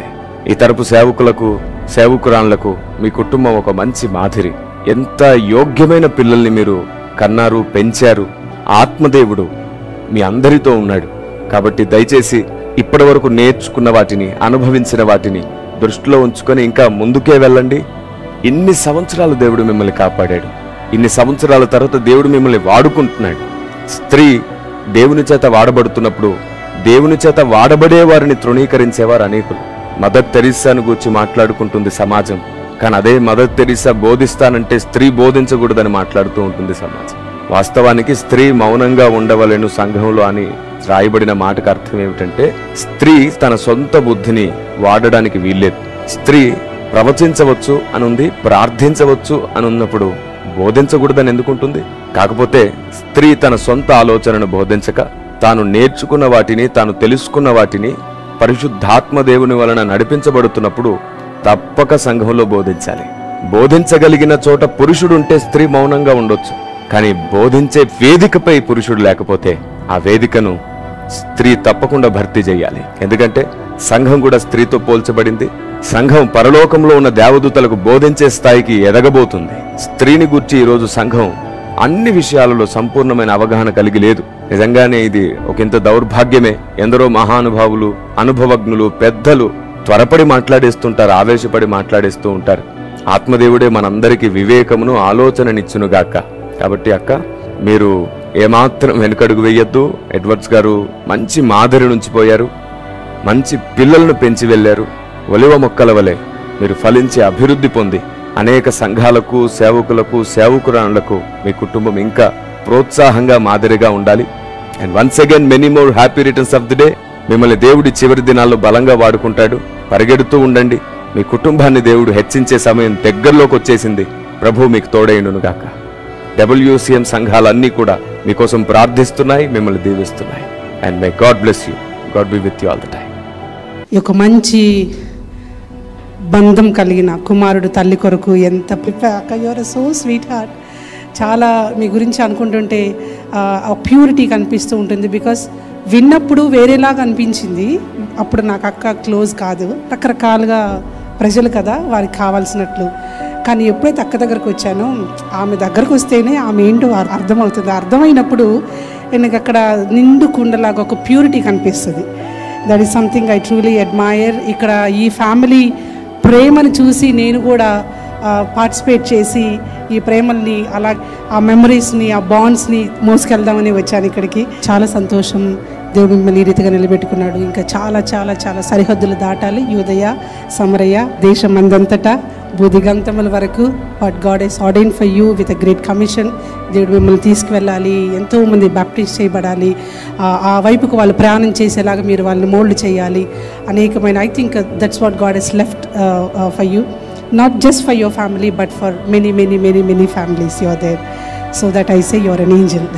F: ఈ తరపు సేవకులకు సేవకురాళ్లకు మీ కుటుంబం ఒక మంచి మాదిరి ఎంత యోగ్యమైన పిల్లల్ని మీరు కన్నారు పెంచారు ఆత్మదేవుడు మీ అందరితో ఉన్నాడు కాబట్టి దయచేసి ఇప్పటి వరకు నేర్చుకున్న వాటిని అనుభవించిన వాటిని దృష్టిలో ఉంచుకొని ఇంకా ముందుకే వెళ్ళండి ఇన్ని సంవత్సరాలు దేవుడు మిమ్మల్ని కాపాడాడు ఇన్ని సంవత్సరాల తర్వాత దేవుడు మిమ్మల్ని వాడుకుంటున్నాడు స్త్రీ దేవుని చేత వాడబడుతున్నప్పుడు దేవుని చేత వాడబడే వారిని తృణీకరించేవారు అనేకులు మదర్ తెరీసాను గురించి మాట్లాడుకుంటుంది సమాజం కానీ అదే మదర్ తెరీసా బోధిస్తానంటే స్త్రీ బోధించకూడదని మాట్లాడుతూ ఉంటుంది సమాజం వాస్తవానికి స్త్రీ మౌనంగా ఉండవలెను సంఘంలో అని రాయబడిన మాటకు అర్థం ఏమిటంటే స్త్రీ తన సొంత బుద్ధిని వాడడానికి వీల్లేదు స్త్రీ ప్రవచించవచ్చు అని ఉంది ప్రార్థించవచ్చు అని ఉన్నప్పుడు బోధించకూడదని ఎందుకుంటుంది కాకపోతే స్త్రీ తన సొంత ఆలోచనను బోధించక తాను నేర్చుకున్న వాటిని తాను తెలుసుకున్న వాటిని పరిశుద్ధాత్మ దేవుని వలన నడిపించబడుతున్నప్పుడు తప్పక సంఘంలో బోధించాలి బోధించగలిగిన చోట పురుషుడుంటే స్త్రీ మౌనంగా ఉండొచ్చు కానీ బోధించే వేదికపై పురుషుడు లేకపోతే ఆ వేదికను స్త్రీ తప్పకుండా భర్తీ చేయాలి ఎందుకంటే సంఘం కూడా స్త్రీతో పోల్చబడింది సంఘం పరలోకంలో ఉన్న దేవదూతలకు బోధించే స్థాయికి ఎదగబోతుంది స్త్రీని గుర్చి ఈరోజు సంఘం అన్ని విషయాలలో సంపూర్ణమైన అవగాహన కలిగి లేదు నిజంగానే ఇది ఒకంత దౌర్భాగ్యమే ఎందరో మహానుభావులు అనుభవజ్ఞులు పెద్దలు త్వరపడి మాట్లాడేస్తుంటారు ఆవేశపడి మాట్లాడేస్తూ ఉంటారు ఆత్మదేవుడే మనందరికీ వివేకమును ఆలోచననిచ్చునుగాక కాబట్టి అక్క మీరు ఏమాత్రం వెనుకడుగు వేయొద్దు ఎడ్వర్డ్స్ గారు మంచి మాదిరి నుంచి పోయారు మంచి పిల్లలను పెంచి వెళ్ళారు ఒలివ మొక్కల వలె మీరు ఫలించి అభివృద్ధి పొంది అనేక సంఘాలకు సేవకులకు సేవకురాళ్లకు మీ కుటుంబం ఇంకా ప్రోత్సాహంగా మాదిరిగా ఉండాలి and once again many more happy returns of the day మిమ్మల్ని దేవుడి చివరి దినాల్లో బలంగా వాడుకుంటాడు పరిగెడుతూ ఉండండి మీ కుటుంబాన్ని దేవుడు హెచ్చించే సమయం దగ్గరలోకి వచ్చేసింది ప్రభు మీకు తోడైండును గాక డబ్ల్యూసీఎం సంఘాలన్నీ కూడా మీకోసం ప్రార్థిస్తున్నాయి మిమ్మల్ని దీవిస్తున్నాయి and may God bless you God be with you all the time
G: ఈ యొక్క మంచి బంధం కలిగిన కుమారుడు తల్లి కొరకు ఎంత అక్క యువర్ సో స్వీట్ హార్ట్ చాలా మీ గురించి అనుకుంటుంటే ఆ ప్యూరిటీ కనిపిస్తూ ఉంటుంది బికాస్ విన్నప్పుడు వేరేలాగా అనిపించింది అప్పుడు నాకు అక్క క్లోజ్ కాదు రకరకాలుగా ప్రజలు కదా వారికి కావాల్సినట్లు కానీ ఎప్పుడైతే అక్క దగ్గరకు వచ్చానో ఆమె దగ్గరకు వస్తేనే ఆమె ఏంటో అర్- అర్థమవుతుంది అర్థమైనప్పుడు నాకు అక్కడ నిండు కుండలాగా ఒక ప్యూరిటీ కనిపిస్తుంది that is something I truly admire ఇక్కడ ఈ ఫ్యామిలీ ప్రేమను చూసి నేను కూడా పార్టిసిపేట్ చేసి ఈ ప్రేమల్ని అలా ఆ మెమరీస్ని ఆ బాండ్స్ని మోసుకెళ్దామని వచ్చాను ఇక్కడికి చాలా సంతోషం దేవుడు మిమ్మల్ని ఈ రీతిగా నిలబెట్టుకున్నాడు ఇంకా చాలా చాలా చాలా సరిహద్దులు దాటాలి యూదయ సమరయ్య దేశం అందంతటా బుధిగంతముల వరకు what God is ordained for you with a great commission దేవుడు మిమ్మల్ని తీసుకువెళ్ళాలి ఎంతోమంది బ్యాప్టిస్ట్ చేయబడాలి ఆ- ఆ వైపుకు వాళ్ళు ప్రయాణం చేసేలాగా మీరు వాళ్ళని మోల్డ్ చేయాలి అనేకమైన I think that's what God is left for you not just for your family but for many many many many families you're there so that I say you're an angel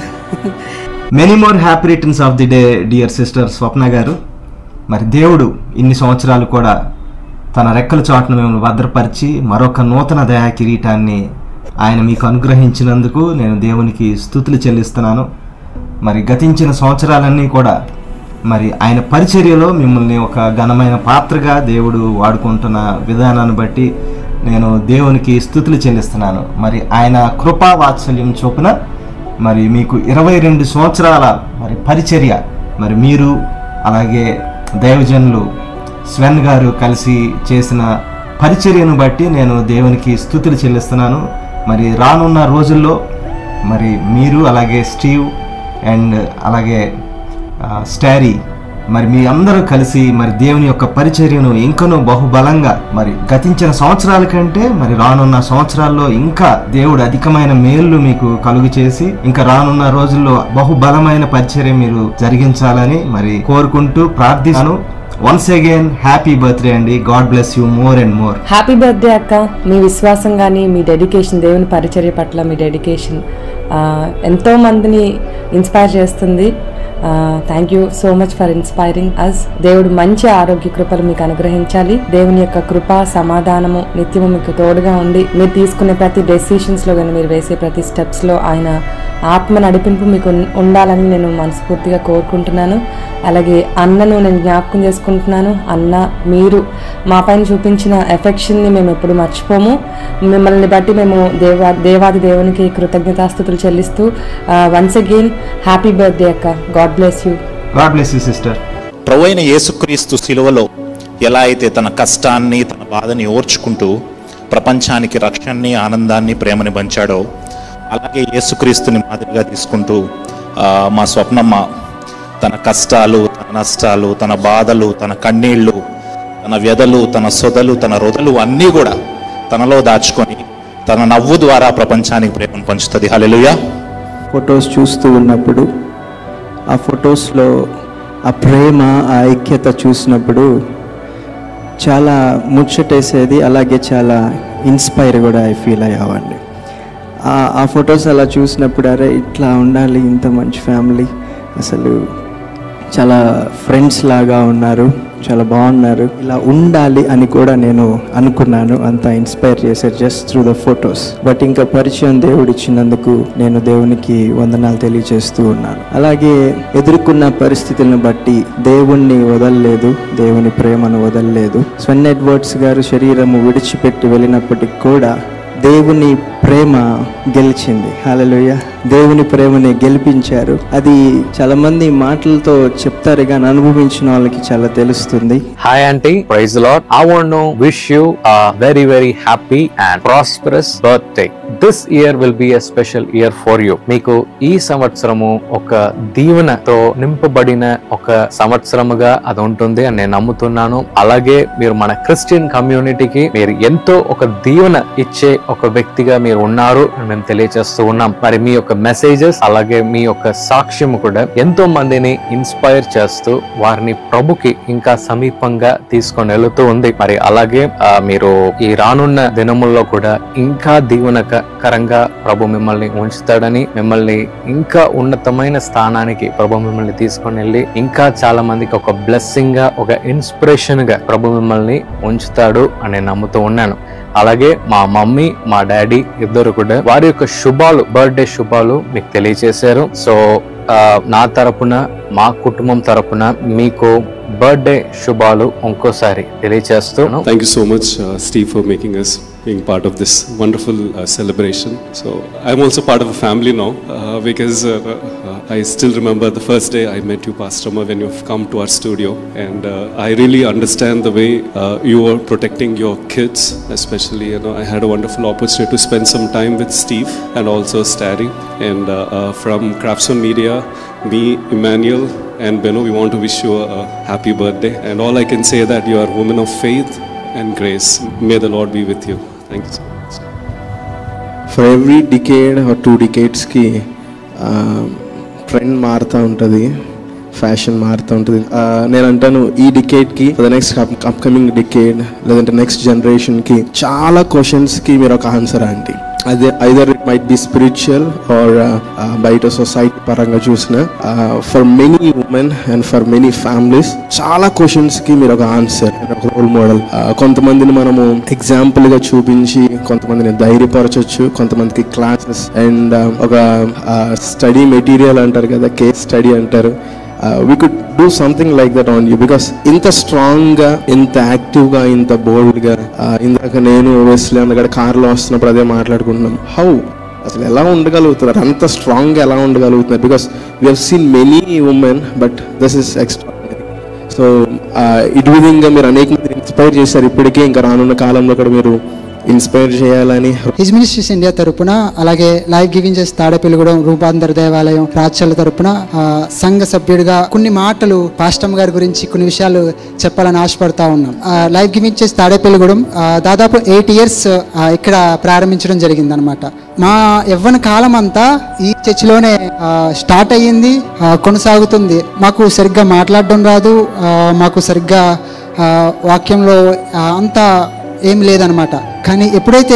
H: many more happy returns of the day dear sister Swapna garu మరి దేవుడు ఇన్ని సంవత్సరాలు కూడా తన రెక్కల చాటును మిమ్మల్ని భద్రపరిచి మరొక నూతన దయా కిరీటాన్ని ఆయన మీకు అనుగ్రహించినందుకు నేను దేవునికి స్థుతులు చెల్లిస్తున్నాను మరి గతించిన సంవత్సరాలన్నీ కూడా మరి ఆయన పరిచర్యలో మిమ్మల్ని ఒక ఘనమైన పాత్రగా దేవుడు వాడుకుంటున్న విధానాన్ని బట్టి నేను దేవునికి స్థుతులు చెల్లిస్తున్నాను మరి ఆయన కృపా వాత్సల్యం చొప్పున మరి మీకు ఇరవై రెండు సంవత్సరాల మరి పరిచర్య మరి మీరు అలాగే దైవజనులు స్వెన్ గారు కలిసి చేసిన పరిచర్యను బట్టి నేను దేవునికి స్థుతులు చెల్లిస్తున్నాను మరి రానున్న రోజుల్లో మరి మీరు అలాగే స్టీవ్ అండ్ అలాగే ఆ, స్టారీ మరి మీ అందరూ కలిసి మరి దేవుని యొక్క పరిచర్యను ఇంకనూ బహుబలంగా మరి గతించిన సంవత్సరాల కంటే మరి రానున్న సంవత్సరాల్లో ఇంకా దేవుడు అధికమైన మేళ్లు మీకు కలుగు చేసి ఇంకా రానున్న రోజుల్లో బహుబలమైన పరిచర్య మీరు జరిగించాలని మరి కోరుకుంటూ ప్రార్థిస్తాను వన్స్ అగైన్ హ్యాపీ బర్త్డే అండి God bless you more and more
I: happy birthday అక్క మీ విశ్వాసం కానీ మీ డెడికేషన్ దేవుని పరిచర్య పట్ల మీ డెడికేషన్ ఎంతో మందిని ఇన్స్పైర్ చేస్తుంది thank you so much for inspiring us దేవుడు మంచి ఆరోగ్య కృపలు మీకు అనుగ్రహించాలి దేవుని యొక్క కృప సమాధానము నిత్యము మీకు తోడుగా ఉండి మీరు తీసుకునే ప్రతి డెసిషన్స్ లో కానీ మీరు వేసే ప్రతి స్టెప్స్ లో ఆయన ఆత్మ నడిపింపు మీకు ఉన్- ఉండాలని నేను మనస్ఫూర్తిగా కోరుకుంటున్నాను అలాగే అన్నను నేను జ్ఞాపకం చేసుకుంటున్నాను అన్న మీరు మా పైన చూపించిన ఎఫెక్షన్ని మేము ఎప్పుడు మర్చిపోము మిమ్మల్ని బట్టి మేము దేవా దేవాది దేవునికి కృతజ్ఞతాస్థుతులు చెల్లిస్తూ వన్స్ అగైన్ హ్యాపీ బర్త్డే అక్క God bless you
H: God bless you sister
J: ప్రభు అయిన యేసుక్రీస్తు శిలువలో ఎలా అయితే తన కష్టాన్ని తన బాధని ఓర్చుకుంటూ ప్రపంచానికి రక్షణని ఆనందాన్ని ప్రేమని పంచాడో అలాగే యేసుక్రీస్తుని మాదిరిగా తీసుకుంటూ ఆ, మా స్వప్నమ్మ తన కష్టాలు తన నష్టాలు తన బాధలు తన కన్నీళ్ళు తన వ్యధలు తన సొదలు తన రొదలు అన్నీ కూడా తనలో దాచుకొని తన నవ్వు ద్వారా ప్రపంచానికి ప్రేమను పంచుతుంది హల్లెలూయా
A: ఫొటోస్ చూస్తూ ఉన్నప్పుడు ఆ ఫొటోస్లో ఆ ప్రేమ ఆ ఐక్యత చూసినప్పుడు చాలా ముచ్చటేసేది అలాగే చాలా ఇన్స్పైర్ కూడా ఐ ఫీల్ అయ్యామండి ఆ- ఆ ఫొటోస్ అలా చూసినప్పుడు అరే ఇట్లా ఉండాలి ఇంత మంచి ఫ్యామిలీ అసలు చాలా ఫ్రెండ్స్ లాగా ఉన్నారు చాలా బాగున్నారు ఇలా ఉండాలి అని కూడా నేను అనుకున్నాను అంత ఇన్స్పైర్ చేశారు just through the photos but ఇంకా పరిచయం దేవుడు ఇచ్చినందుకు నేను దేవునికి వందనాలు తెలియజేస్తూ ఉన్నాను అలాగే ఎదుర్కొన్న పరిస్థితులను బట్టి దేవుణ్ణి వదలలేదు దేవుని ప్రేమను వదలలేదు స్వెన్ ఎడ్వర్డ్స్ గారు శరీరము విడిచిపెట్టి వెళ్ళినప్పటికి కూడా దేవుని ప్రేమ గెలిచింది హల్లెలూయా దేవుని ప్రేమని గెలిపించారు అది చాలా మంది మాటలతో చెప్తారు కానీ అనుభవించిన వాళ్ళకి చాలా తెలుస్తుంది
K: Hi, Auntie. Praise the Lord. I want to wish you a very, very happy and prosperous birthday. This year will be a special year for you. మీకు ఈ సంవత్సరము ఒక దీవెనతో నింపబడిన ఒక సంవత్సరముగా అది ఉంటుంది అని నేను నమ్ముతున్నాను అలాగే మీరు మన క్రిస్టియన్ కమ్యూనిటీకి మీరు ఎంతో ఒక దీవెన ఇచ్చే ఒక వ్యక్తిగా మీరు ఉన్నారు అని మేము తెలియజేస్తూ ఉన్నాం మరి మీ యొక్క మెసేజెస్ అలాగే మీ యొక్క సాక్ష్యం కూడా ఎంతో మందిని ఇన్స్పైర్ చేస్తూ వారిని ప్రభుకి ఇంకా సమీపంగా తీసుకొని వెళుతూ ఉంది మరి అలాగే ఆ, మీరు ఈ రానున్న దినముల్లో కూడా ఇంకా దీవెనకరంగా ప్రభు మిమ్మల్ని ఉంచుతాడని మిమ్మల్ని ఇంకా ఉన్నతమైన స్థానానికి ప్రభు మిమ్మల్ని తీసుకొని వెళ్ళి ఇంకా చాలా మందికి ఒక బ్లెస్సింగ్ గా ఒక ఇన్స్పిరేషన్ గా ప్రభు మిమ్మల్ని ఉంచుతాడు అని నేను నమ్ముతూ ఉన్నాను అలాగే మా మమ్మీ మా డాడీ ఇద్దరు కూడా వారి యొక్క శుభాలు బర్త్డే శుభాలు మీకు తెలియజేశారు సో ఆ, నా తరపున మా కుటుంబం తరపున మీకు బర్త్డే శుభాలు ఇంకోసారి తెలియజేస్తూ
L: Thank you so much, uh, Steve, for making us being part of this wonderful uh, celebration. So I'm also part of a family now uh, because uh, uh, I still remember the first day I met you, Pastor Ma, when you've come to our studio, and uh, I really understand the way uh, you are protecting your kids, especially. You know, I had a wonderful opportunity to spend some time with Steve and also Starry, and uh, uh, from Craftsman Media, me, Emmanuel, and Beno, we want to wish you a, a happy birthday. And all I can say that you are a woman of faith and grace. May the Lord be with you. Thank you so much.
M: For every decade or two డికేడ్స్కి trend మారుతూ ఉంటుంది fashion మారుతూ ఉంటుంది నేను అంటాను ఈ డికేడ్కి the next upcoming decade లేదంటే నెక్స్ట్ జనరేషన్కి చాలా క్వశ్చన్స్కి మీరు ఒక ఆన్సర్ అండి అదే either it might be spiritual or బయట సొసైటీ పరంగా చూసిన for many women and for many families చాలా క్వశ్చన్స్కి మీరు ఒక ఆన్సర్ ఒక రోల్ మోడల్ కొంతమందిని మనము ఎగ్జాంపుల్ గా చూపించి కొంతమందిని ధైర్యపరచవచ్చు కొంతమందికి క్లాసెస్ అండ్ ఒక స్టడీ మెటీరియల్ అంటారు కదా కేస్ స్టడీ అంటారు we could do something like that on you because ఇంత స్ట్రాంగ్ గా ఇంత యాక్టివ్ గా ఇంత బోల్డ్ గా ఇందాక నేను వెస్లీ అన్నగడ కార్లో వస్తున్నప్పుడు అదే మాట్లాడుకుంటున్నాం హౌ అసలు ఎలా ఉండగలుగుతున్నారు అంత స్ట్రాంగ్ గా ఎలా ఉండగలుగుతున్నారు because we have seen many women but this is extra so ఇటు విధంగా మీరు అనేక మంది ఇన్స్పైర్ చేశారు ఇప్పటికే ఇంకా రానున్న కాలంలో కూడా మీరు ఇన్స్పైర్ చేయాలని
N: హిజ్ మినిస్ట్రీస్ ఇండియా తరపున అలాగే లైఫ్ గివింగ్ చేసి తాడేపల్లిగూడెం రూపాంతర దేవాలయం రాచల తరపున ఆ, సంఘ సభ్యుడిగా కొన్ని మాటలు పాస్టమ్ గారి గురించి కొన్ని విషయాలు చెప్పాలని ఆశపడతా ఉన్నాం ఆ, లైఫ్ గివింగ్ చేసి తాడేపల్లిగూడెం ఆ, దాదాపు ఎయిట్ ఇయర్స్ ఇక్కడ ప్రారంభించడం జరిగింది అనమాట మా యవ్వన కాలం అంతా ఈ చర్చిలోనే ఆ, స్టార్ట్ అయ్యింది ఆ, కొనసాగుతుంది మాకు సరిగ్గా మాట్లాడడం రాదు ఆ, మాకు సరిగ్గా ఆ, వాక్యంలో ఆ, అంత ఏం లేదనమాట కానీ ఎప్పుడైతే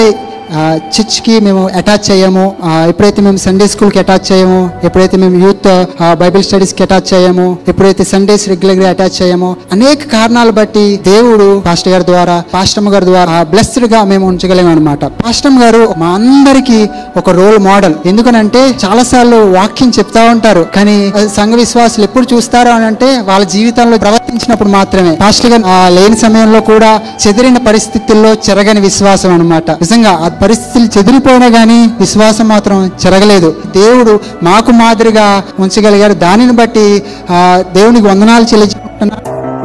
N: చర్చ్కి మేము అటాచ్ అయ్యామో ఆ, ఎప్పుడైతే మేము సండే స్కూల్కి అటాచ్ అయ్యామో ఎప్పుడైతే మేము యూత్ బైబిల్ స్టడీస్కి అటాచ్ అయ్యామో ఎప్పుడైతే సండేస్ రెగ్యులర్గా అటాచ్ అయ్యామో అనేక కారణాలు బట్టి దేవుడు పాస్టర్ గారి ద్వారా పాస్టమ్ గారి ద్వారా బ్లెస్డ్ గా మేము ఉంచగలేము అనమాట పాస్టమ్ గారు మా అందరికీ ఒక రోల్ మోడల్ ఎందుకనంటే చాలాసార్లు వాక్యం చెప్తా ఉంటారు కానీ ఆ, సంఘ విశ్వాసులు ఎప్పుడు చూస్తారు అని అంటే వాళ్ళ జీవితంలో ప్రవర్తించినప్పుడు మాత్రమే పాస్టర్ గారు ఆ, లేని సమయంలో కూడా చెదిరిన పరిస్థితుల్లో చెరగని విశ్వాసం అనమాట నిజంగా ఆ పరిస్థితులు చెదిరిపోయినా కానీ విశ్వాసం మాత్రం చెరగలేదు దేవుడు మాకు మాదిరిగా ఉంచగలిగారు దానిని బట్టి ఆ, దేవునికి వందనాలు చెల్లించుకుంటున్నాను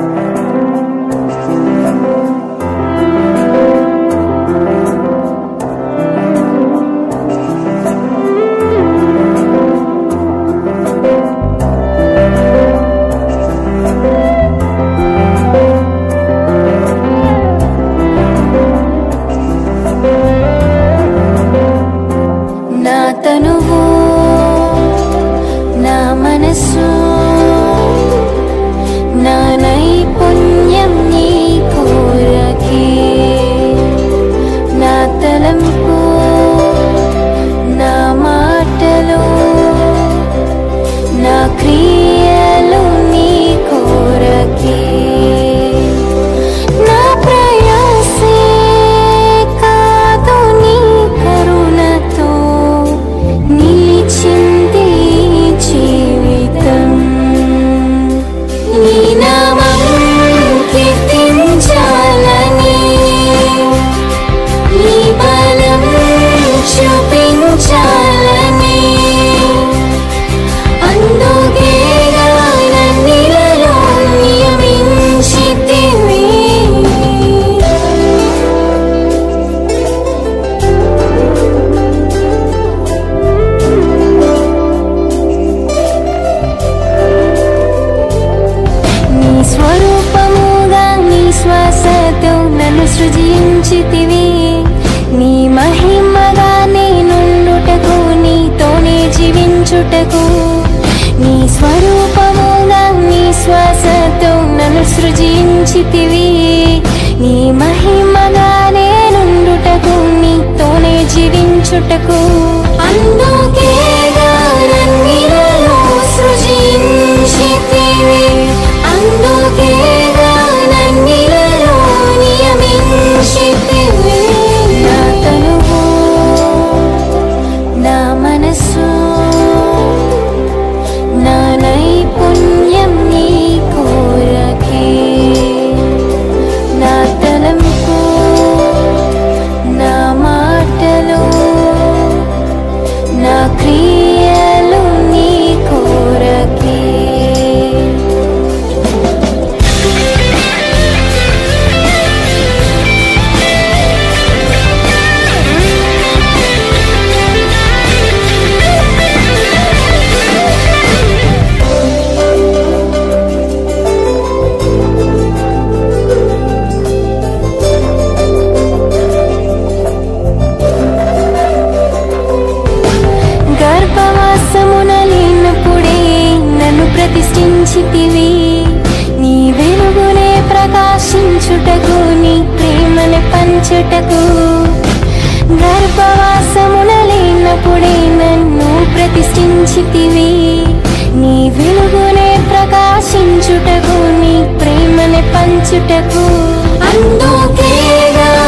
O: నా తనువు నా మనసు నా నైపుణ్యం నీ కోరకే నా తలంపు నా మాటలు నా క్రియలు నీ కోరకే నా ప్రయాసే కాదు నీ కరుణతో నిలిచింది ఈ జీవితం నీ నామం కీర్తించాలని నీ బలం చూపించాలని అందుకేగా నన్నిలలో నియమించితివి నీ స్వరూపముగా నీ శ్వాసతో నన్ను సృజించితివి నీ మహిమగా నేనుండుటకు నీతోనే జీవించుటకు నీ స్వరూపముగా నీ శ్వాసతో నన్ను సృజించితివి నీ మహిమగా నేనుండుటకు నీతోనే జీవించుటకు అందుకేగా నన్నిలలో సృజించితివి అందుకేగా నన్నిలలో నియమించితివి నా తనువు నా మనసు నా నైపుణ్యం నీ కోరకే నా తలంపు నా మాటలు నా క్రియలు నీ కోరకే గర్భవాసమున లేనప్పుడే నన్ను ప్రతిష్ఠించితివి నీ వెలుగునే ప్రకాశించుటకు నీ ప్రేమని పంచుటకు గర్భవాసమున లేనప్పుడే నన్ను ప్రతిష్ఠించితివి నీ వెలుగునే ప్రకాశించుటకు నీ ప్రేమని పంచుటకు అందుకేగా